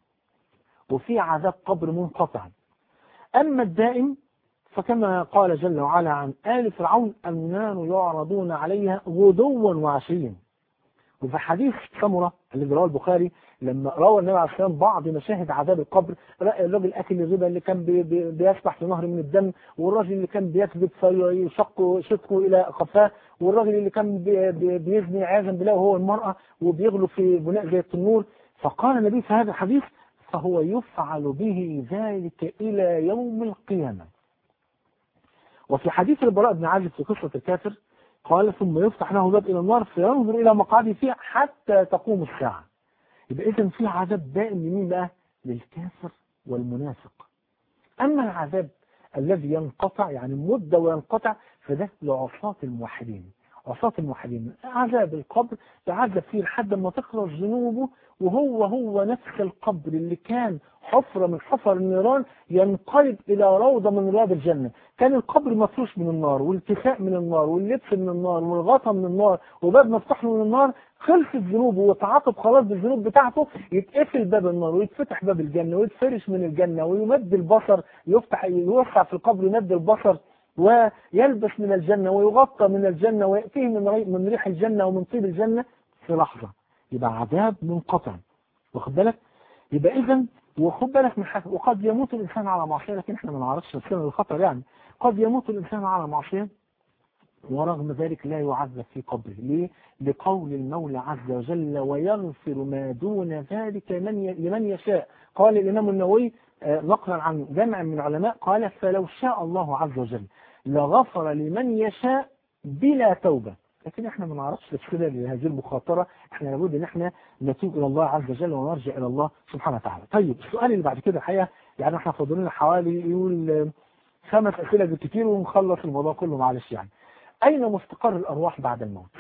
وفي عذاب قبر منقطع أما الدائم فكما قال جل وعلا عن آل فرعون النار يعرضون عليها غدوا وعشيا وفي حديث سمرة اللي رواه البخاري لما روى النبي عليه الصلاه بعض مشاهد عذاب القبر الراجل اكل الربا اللي كان بي بي بيسبح في نهر من الدم والراجل اللي كان بيكذب فيشق شقه الى قفاه والراجل اللي كان بي بي بيزني عياذا بالله وهو المراه وبيغلو في بناء زي التنور فقال النبي في هذا الحديث فهو يفعل به ذلك الى يوم القيامه وفي حديث البراء بن عازب في قصه الكافر قال ثم يفتح له باب الى النار فينظر الى مقعده فيها حتى تقوم الساعه يبقى اذا في عذاب دائم لمين بقى للكافر والمنافق اما العذاب الذي ينقطع يعني مده وينقطع فده لعصاة الموحدين عصاة الموحدين عذاب القبر تعذب فيه لحد ما تخرج ذنوبه وهو هو نفس القبر اللي كان حفرة من حفر النيران ينقلب إلى روضة من رياض الجنة كان القبر مفروش من النار والكساء من النار واللبس من النار والغطا من النار وباب مفتوح من النار خلصت ذنوبه وتعاقب خلاص بالذنوب بتاعته يتقفل باب النار ويتفتح باب الجنة ويتفرش من الجنة ويمد البصر يفتح يوسع في القبر يمد البصر ويلبس من الجنة ويغطى من الجنة ويأتيه من من ريح الجنة ومن طيب الجنة في لحظة يبقى عذاب منقطع واخد بالك يبقى إذا وخد بالك من حاجة وقد يموت الإنسان على معصية لكن احنا ما نعرفش السنة الخطر يعني قد يموت الإنسان على معصية ورغم ذلك لا يعذب في قبره ليه؟ لقول المولى عز وجل ويغفر ما دون ذلك من ي... لمن يشاء قال الإمام النووي نقلا عن جمع من العلماء قال فلو شاء الله عز وجل لغفر لمن يشاء بلا توبة لكن احنا ما نعرفش تفسير لهذه المخاطرة احنا لابد ان احنا نتوب الى الله عز وجل ونرجع الى الله سبحانه وتعالى طيب السؤال اللي بعد كده الحقيقة يعني احنا فاضل لنا حوالي يقول خمس اسئلة بالكثير ونخلص الموضوع كله معلش يعني اين مستقر الارواح بعد الموت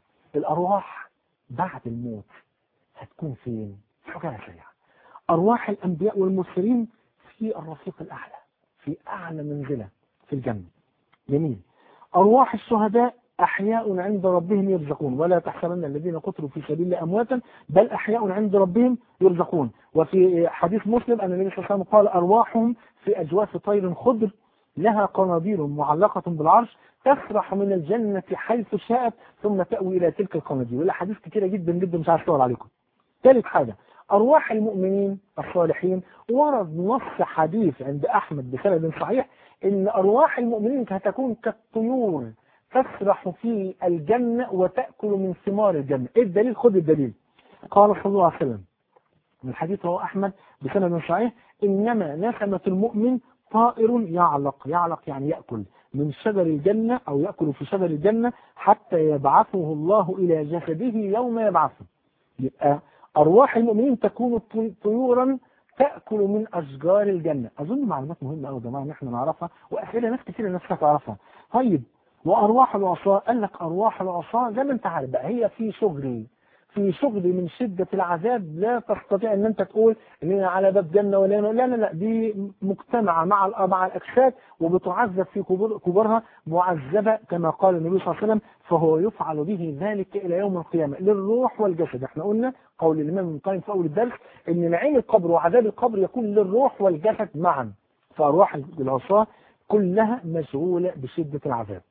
الارواح بعد الموت هتكون فين حاجة سريعة ارواح الانبياء والمرسلين في الرفيق الاعلى في اعلى منزلة في الجنة جميل ارواح الشهداء أحياء عند ربهم يرزقون ولا تحسبن الذين قتلوا في سبيل الله أمواتا بل أحياء عند ربهم يرزقون وفي حديث مسلم أن النبي صلى الله عليه وسلم قال أرواحهم في أجواف طير خضر لها قناديل معلقة بالعرش تسرح من الجنة حيث شاءت ثم تأوي إلى تلك القناديل ولا حديث كثيرة جدا جدا مش عارف أشتغل عليكم ثالث حاجة أرواح المؤمنين الصالحين ورد نص حديث عند أحمد بسند صحيح إن أرواح المؤمنين هتكون كالطيور تسرح في الجنة وتأكل من ثمار الجنة إيه الدليل خذ الدليل قال صلى الله عليه وسلم من الحديث رواه أحمد بسند صحيح إنما نسمة المؤمن طائر يعلق يعلق يعني يأكل من شجر الجنة أو يأكل في شجر الجنة حتى يبعثه الله إلى جسده يوم يبعثه يبقى أرواح المؤمنين تكون طيورا تأكل من أشجار الجنة أظن معلومات مهمة أوي يا جماعة إن إحنا نعرفها وأسئلة ناس كتير الناس تعرفها طيب وأرواح العصاة قال لك أرواح العصاة زي ما أنت عارف بقى هي في شغل في شغل من شدة العذاب لا تستطيع ان انت تقول ان هي على باب جنة ولا لا لا لا دي مجتمعة مع مع الاجساد وبتعذب في كبر كبرها معذبة كما قال النبي صلى الله عليه وسلم فهو يفعل به ذلك الى يوم القيامة للروح والجسد احنا قلنا قول الامام ابن القيم في اول الدرس ان نعيم القبر وعذاب القبر يكون للروح والجسد معا فارواح العصاة كلها مشغولة بشدة العذاب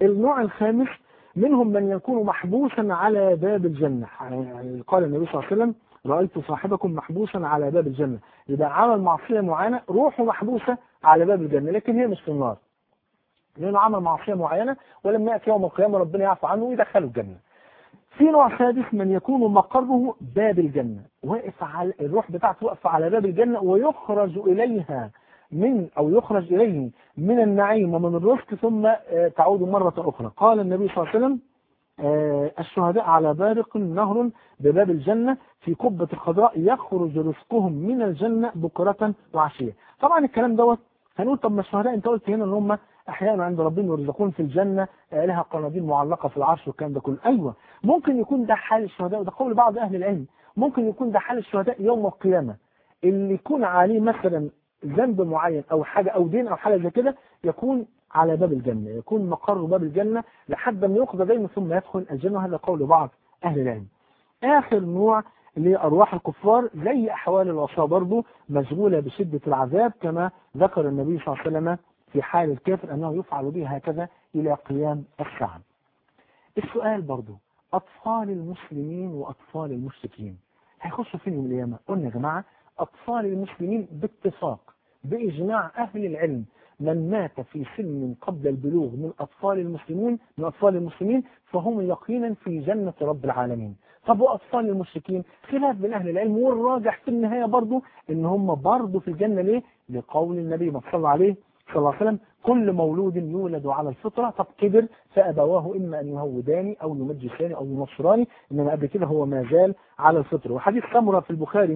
النوع الخامس منهم من يكون محبوسا على باب الجنة يعني قال النبي صلى الله عليه وسلم رأيت صاحبكم محبوسا على باب الجنة يبقى عمل معصية معينة روحه محبوسة على باب الجنة لكن هي مش في النار لأنه عمل معصية معينة ولما يأتي يوم القيامة ربنا يعفو عنه ويدخله الجنة في نوع سادس من يكون مقره باب الجنة واقف على الروح بتاعته واقفة على باب الجنة ويخرج إليها من أو يخرج إليه من النعيم ومن الرزق ثم آه، تعود مرة أخرى قال النبي صلى الله عليه وسلم آه، الشهداء على بارق نهر بباب الجنة في قبة الخضراء يخرج رزقهم من الجنة بكرة وعشية طبعا الكلام دوت هنقول طب ما الشهداء انت قلت هنا ان هم احيانا عند ربهم يرزقون في الجنة آه، لها قناديل معلقة في العرش والكلام ده كله ايوه ممكن يكون ده حال الشهداء وده قول بعض اهل العلم ممكن يكون ده حال الشهداء يوم القيامة اللي يكون عليه مثلا ذنب معين او حاجة او دين او حاجة زي كده يكون على باب الجنة يكون مقر باب الجنة لحد ما يقضى دينه ثم يدخل الجنة هذا قول بعض اهل العلم اخر نوع لأرواح الكفار زي أحوال العصاة برضه مشغولة بشدة العذاب كما ذكر النبي صلى الله عليه وسلم في حال الكافر أنه يفعل به هكذا إلى قيام الساعة السؤال برضه أطفال المسلمين وأطفال المشركين هيخشوا فين يوم القيامة قلنا يا جماعة أطفال المسلمين باتفاق بإجماع أهل العلم من مات في سن قبل البلوغ من أطفال المسلمين من أطفال المسلمين فهم يقينا في جنة رب العالمين طب وأطفال المشركين خلاف بين أهل العلم والراجح في النهاية برضو إن هم برضو في الجنة ليه لقول النبي ما صلى عليه صلى الله عليه وسلم كل مولود يولد على الفطرة طب كبر فأبواه إما أن يهوداني أو يمجساني أو ينصراني إنما قبل كده هو ما زال على الفطرة وحديث سمرة في البخاري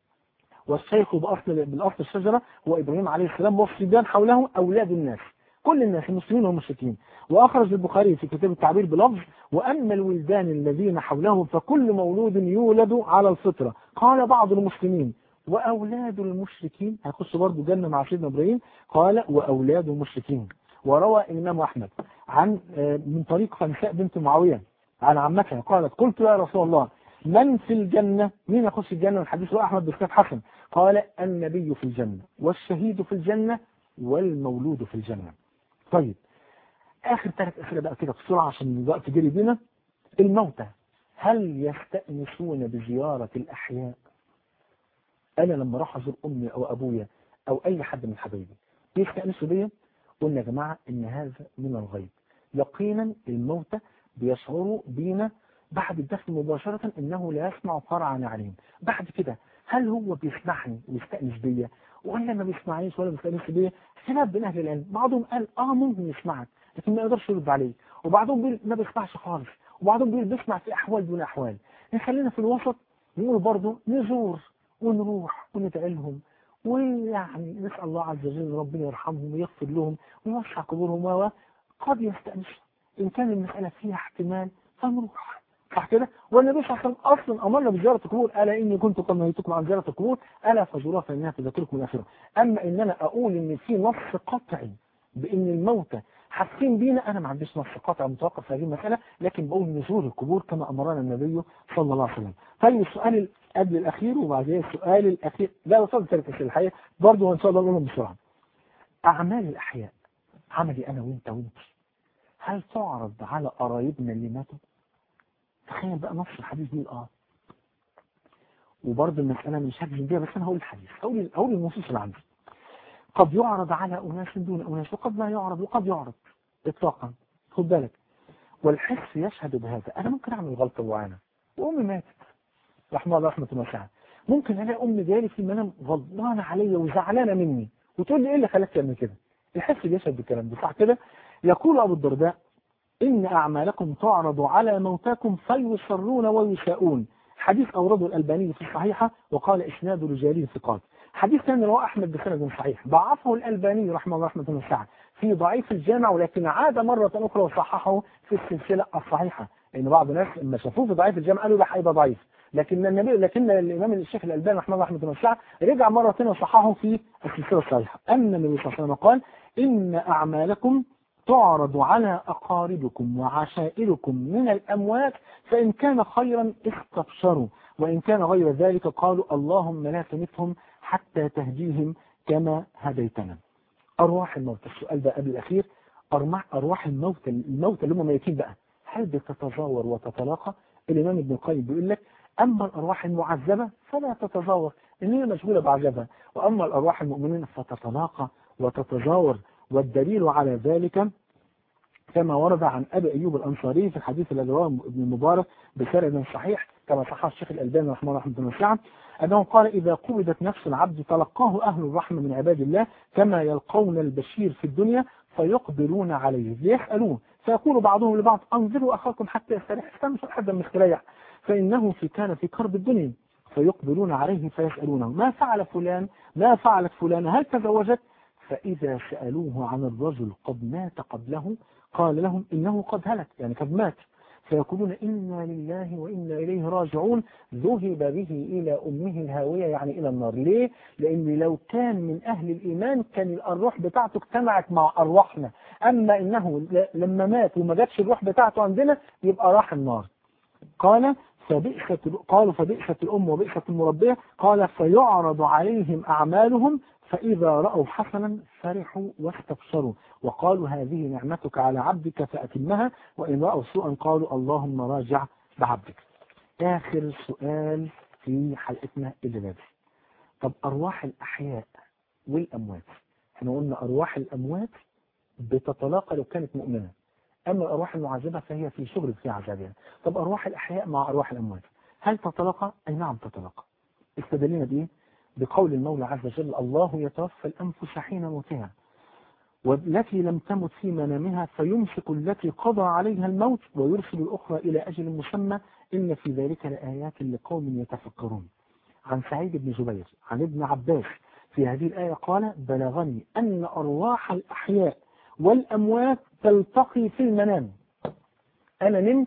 والشيخ بأصل بالأصل الشجرة هو إبراهيم عليه السلام والصبيان حوله أولاد الناس كل الناس المسلمين والمشركين وأخرج البخاري في كتاب التعبير بلفظ وأما الولدان الذين حوله فكل مولود يولد على الفطرة قال بعض المسلمين وأولاد المشركين هيخش برضه جنة مع سيدنا إبراهيم قال وأولاد المشركين وروى الإمام أحمد عن آه، من طريق خنساء بنت معاوية عن عمتها قالت قلت يا رسول الله من في الجنة مين يخش الجنة الحديث رواه أحمد بن حسن قال النبي في الجنة والشهيد في الجنة والمولود في الجنة طيب آخر ثلاث أسئلة بقى كده بسرعة عشان الوقت جري بينا الموتى هل يستأنسون بزيارة الأحياء أنا لما راح أزور أمي أو أبويا أو أي حد من حبايبي يستأنسوا بيا قلنا يا جماعة إن هذا من الغيب يقينا الموتى بيشعروا بينا بعد الدفن مباشرة إنه لا يسمع فرع نعلم بعد كده هل هو بيسمعني ويستأنس بيا ولا ما بيسمعنيش ولا بيستأنس بيا خلاف بين أهل العلم بعضهم قال آه ممكن يسمعك لكن ما يقدرش يرد عليك وبعضهم بيقول ما بيسمعش خالص وبعضهم بيقول بيسمع في أحوال دون أحوال نخلينا في الوسط نقول برضه نزور ونروح وندعي لهم ويعني نسأل الله عز وجل ان ربنا يرحمهم ويغفر لهم ويوسع قبورهم و قد يستأنسوا إن كان المسألة فيها احتمال فنروح صح كده والنبي صلى الله عليه وسلم اصلا امرنا بزياره القبور الا اني كنت قد نهيتكم عن زياره القبور الا فزوروها فانها تذكركم الاخره اما ان انا اقول ان في نص قطعي بان الموتى حاسين بينا انا ما عنديش نص قطعي متوقف في هذه المساله لكن بقول نزور القبور كما امرنا النبي صلى الله عليه وسلم طيب السؤال قبل الاخير وبعدين السؤال الاخير لا وصلت ثلاث اسئله الحقيقه برضه ان شاء الله نقولهم بسرعه اعمال الاحياء عملي انا وانت وانت هل تعرض على قرايبنا اللي ماتوا تخيل بقى نص الحديث بيقول اه وبرضه المسألة مش هجزم بيها بس أنا هقول الحديث هقول هقول النصوص اللي عندي قد يعرض على أناس دون أناس وقد لا يعرض وقد يعرض إطلاقا خد بالك والحس يشهد بهذا أنا ممكن أعمل غلطة معينة وأمي ماتت رحمة الله رحمة الله ممكن ألاقي أمي جالي في المنام غضبانة عليا وزعلانة مني وتقول لي إيه اللي خلاك تعمل كده الحس بيشهد بالكلام ده صح كده يقول أبو الدرداء إن أعمالكم تعرض على موتاكم فيصرون ويشاءون حديث أورده الألباني في الصحيحة وقال إسناد رجاله ثقات حديث ثاني رواه أحمد بسند صحيح ضعفه الألباني رحمه الله رحمة الله في ضعيف الجامع ولكن عاد مرة أخرى وصححه في السلسلة الصحيحة لأن بعض الناس لما شافوه في ضعيف الجامع قالوا ده هيبقى ضعيف لكن النبي لكن الإمام الشيخ الألباني رحمه الله رحمة الله رجع مرة ثانية وصححه في السلسلة الصحيحة أن النبي صلى الله عليه وسلم قال إن أعمالكم تعرض على أقاربكم وعشائركم من الأموات فإن كان خيرا استبشروا وإن كان غير ذلك قالوا اللهم لا تمتهم حتى تهديهم كما هديتنا أرواح الموت السؤال ده قبل الأخير أرواح, أرواح الموتى الموتى اللي هم ميتين بقى هل بتتزاور وتتلاقى الإمام ابن القيم بيقول لك أما الأرواح المعذبة فلا تتزاور إن هي مشغولة بعذابها وأما الأرواح المؤمنين فتتلاقى وتتزاور والدليل على ذلك كما ورد عن أبي أيوب الأنصاري في الحديث الذي رواه ابن المبارك بسند صحيح كما صححه الشيخ الألباني رحمه الله رحمه الله أنه قال إذا قبضت نفس العبد تلقاه أهل الرحمة من عباد الله كما يلقون البشير في الدنيا فيقبلون عليه ليسألوه فيقول بعضهم لبعض أنظروا أخاكم حتى يستريح استنوا حد من يستريح فإنه في كان في كرب الدنيا فيقبلون عليه فيسألونه ما فعل فلان ما فعلت فلان هل تزوجت فإذا سألوه عن الرجل قد مات قبله قال لهم إنه قد هلك يعني قد مات فيقولون إنا لله وإنا إليه راجعون ذهب به إلى أمه الهاوية يعني إلى النار ليه؟ لأن لو كان من أهل الإيمان كان الأرواح بتاعته اجتمعت مع أرواحنا أما إنه لما مات وما جاتش الروح بتاعته عندنا يبقى راح النار قال فبئست قالوا فبئست الأم وبئست المربية قال فيعرض عليهم أعمالهم فإذا رأوا حسنا فرحوا واستبشروا وقالوا هذه نعمتك على عبدك فأتمها وإن رأوا سوءا قالوا اللهم راجع بعبدك آخر سؤال في حلقتنا اللي لابس طب أرواح الأحياء والأموات احنا قلنا أرواح الأموات بتتلاقى لو كانت مؤمنة أما الأرواح المعذبة فهي في شغل في عذابها طب أرواح الأحياء مع أرواح الأموات هل تتلاقى؟ أي نعم تتلاقى استدلنا بإيه؟ بقول المولى عز وجل الله يتوفى الأنفس حين موتها والتي لم تمت في منامها فيمسك التي قضى عليها الموت ويرسل الأخرى إلى أجل مسمى إن في ذلك لآيات لقوم يتفكرون عن سعيد بن جبير عن ابن عباس في هذه الآية قال بلغني أن أرواح الأحياء والأموات تلتقي في المنام أنا نمت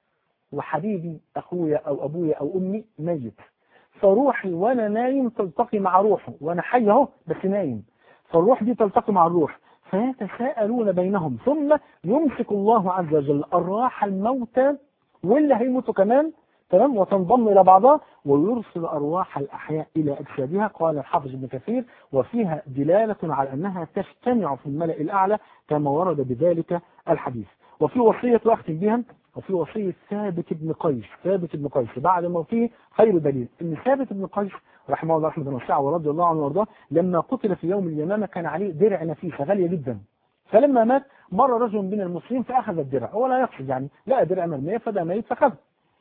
وحبيبي أخويا أو أبويا أو أمي ميت فروحي وأنا نايم تلتقي مع روحه وأنا حي أهو بس نايم فالروح دي تلتقي مع الروح فيتساءلون بينهم ثم يمسك الله عز وجل أرواح الموتى واللي هيموتوا كمان تمام وتنضم إلى بعضها ويرسل أرواح الأحياء إلى أجسادها قال الحافظ ابن كثير وفيها دلالة على أنها تجتمع في الملأ الأعلى كما ورد بذلك الحديث وفي وصية أختم بها وفي وصية ثابت بن قيس ثابت بن قيس بعد ما فيه خير دليل ان ثابت بن قيس رحمه الله رحمه واسعه ورضي الله عنه وارضاه لما قتل في يوم اليمامة كان عليه درع نفيسة غالية جدا فلما مات مر رجل من المسلمين فأخذ الدرع هو لا يقصد يعني لقى درع مرمية فده ميت فخذه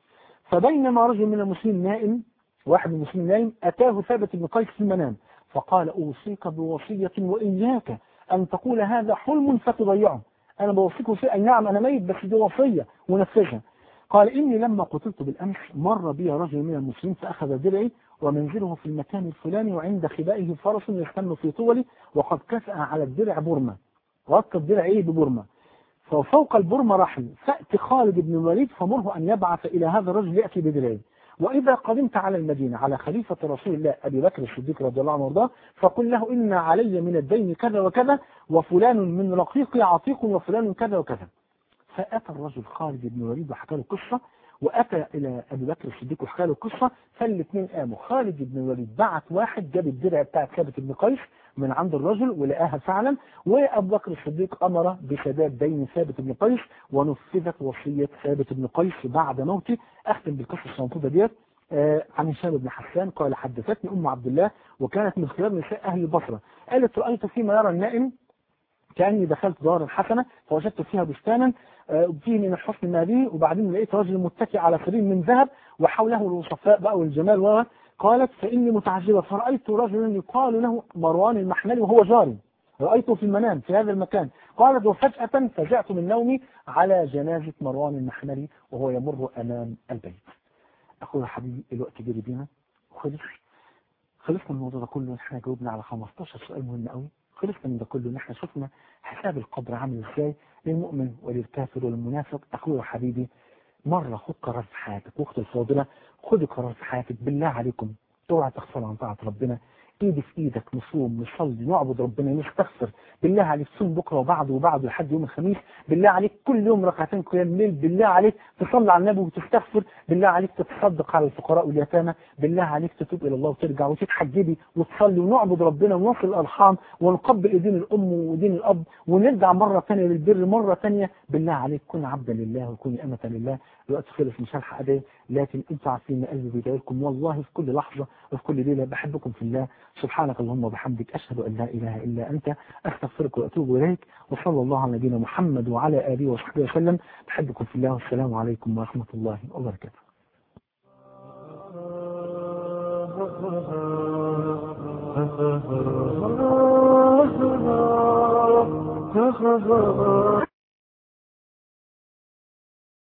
فبينما رجل من المسلمين نائم واحد من المسلمين نائم أتاه ثابت بن قيس في المنام فقال أوصيك بوصية وإياك أن تقول هذا حلم فتضيعه أنا بوصيك وصية أي نعم أنا ميت بس دي وصية ونفذها قال إني لما قتلت بالأمس مر بي رجل من المسلمين فأخذ درعي ومنزله في المكان الفلاني وعند خبائه فرس يستن في طولي وقد كسأ على الدرع برمة غطى الدرع إيه ببرمة ففوق البرمة رحل فأت خالد بن الوليد فمره أن يبعث إلى هذا الرجل يأتي بدرعي وإذا قدمت على المدينة على خليفة رسول الله أبي بكر الصديق رضي الله عنه وارضاه فقل له إن علي من الدين كذا وكذا وفلان من رقيقي عتيق وفلان كذا وكذا فأتى الرجل خالد بن الوليد وحكى له قصة وأتى إلى أبي بكر الصديق وحكى له القصة فالاثنين قاموا خالد بن الوليد بعت واحد جاب الدرع بتاع ثابت بن قيس من عند الرجل ولقاها فعلا وأبو بكر الصديق أمر بسداد دين ثابت بن قيس ونفذت وصية ثابت بن قيس بعد موته أختم بالقصة الصنطوطة ديت آه عن هشام بن حسان قال حدثتني أم عبد الله وكانت من خيار نساء أهل البصرة قالت رأيت فيما يرى النائم كأني دخلت دارا حسنة فوجدت فيها بستانا آه فيه من الحسن ما به وبعدين لقيت رجل متكئ على سرير من ذهب وحوله الوصفاء بقى والجمال و قالت فإني متعجبة فرأيت رجلا يقال له مروان المحملي وهو جاري رأيته في المنام في هذا المكان قالت وفجأة فزعت من نومي على جنازة مروان المحملي وهو يمر أمام البيت أخويا حبيبي الوقت جري بينا وخلص خلصنا من الموضوع ده كله احنا جاوبنا على 15 سؤال مهم قوي خلصنا من ده كله ان احنا شفنا حساب القبر عامل ازاي للمؤمن وللكافر وللمنافق اخويا وحبيبي مرة خد قرار في حياتك واخت الفاضلة خد قرار في حياتك بالله عليكم اوعى تغفلوا عن طاعة ربنا ايدي في ايدك نصوم نصلي نعبد ربنا نستغفر بالله عليك تصوم بكره وبعده وبعده لحد يوم الخميس بالله عليك كل يوم ركعتين قيام الليل بالله عليك تصلي على النبي وتستغفر بالله عليك تتصدق على الفقراء واليتامى بالله عليك تتوب الى الله وترجع وتتحجبي وتصلي ونعبد ربنا ونصل الارحام ونقبل ايدين الام وايدين الاب ونرجع مره ثانيه للبر مره ثانيه بالله عليك كن عبدا لله وكوني امه لله الوقت خلص مش هلحق ادعي لكن انتوا عارفين ان قلبي بيدعي لكم والله في كل لحظه وفي كل ليله بحبكم في الله سبحانك اللهم وبحمدك اشهد ان لا اله الا انت استغفرك واتوب اليك وصلى الله على نبينا محمد وعلى اله وصحبه وسلم بحبكم في الله والسلام عليكم ورحمه الله وبركاته ha ha ha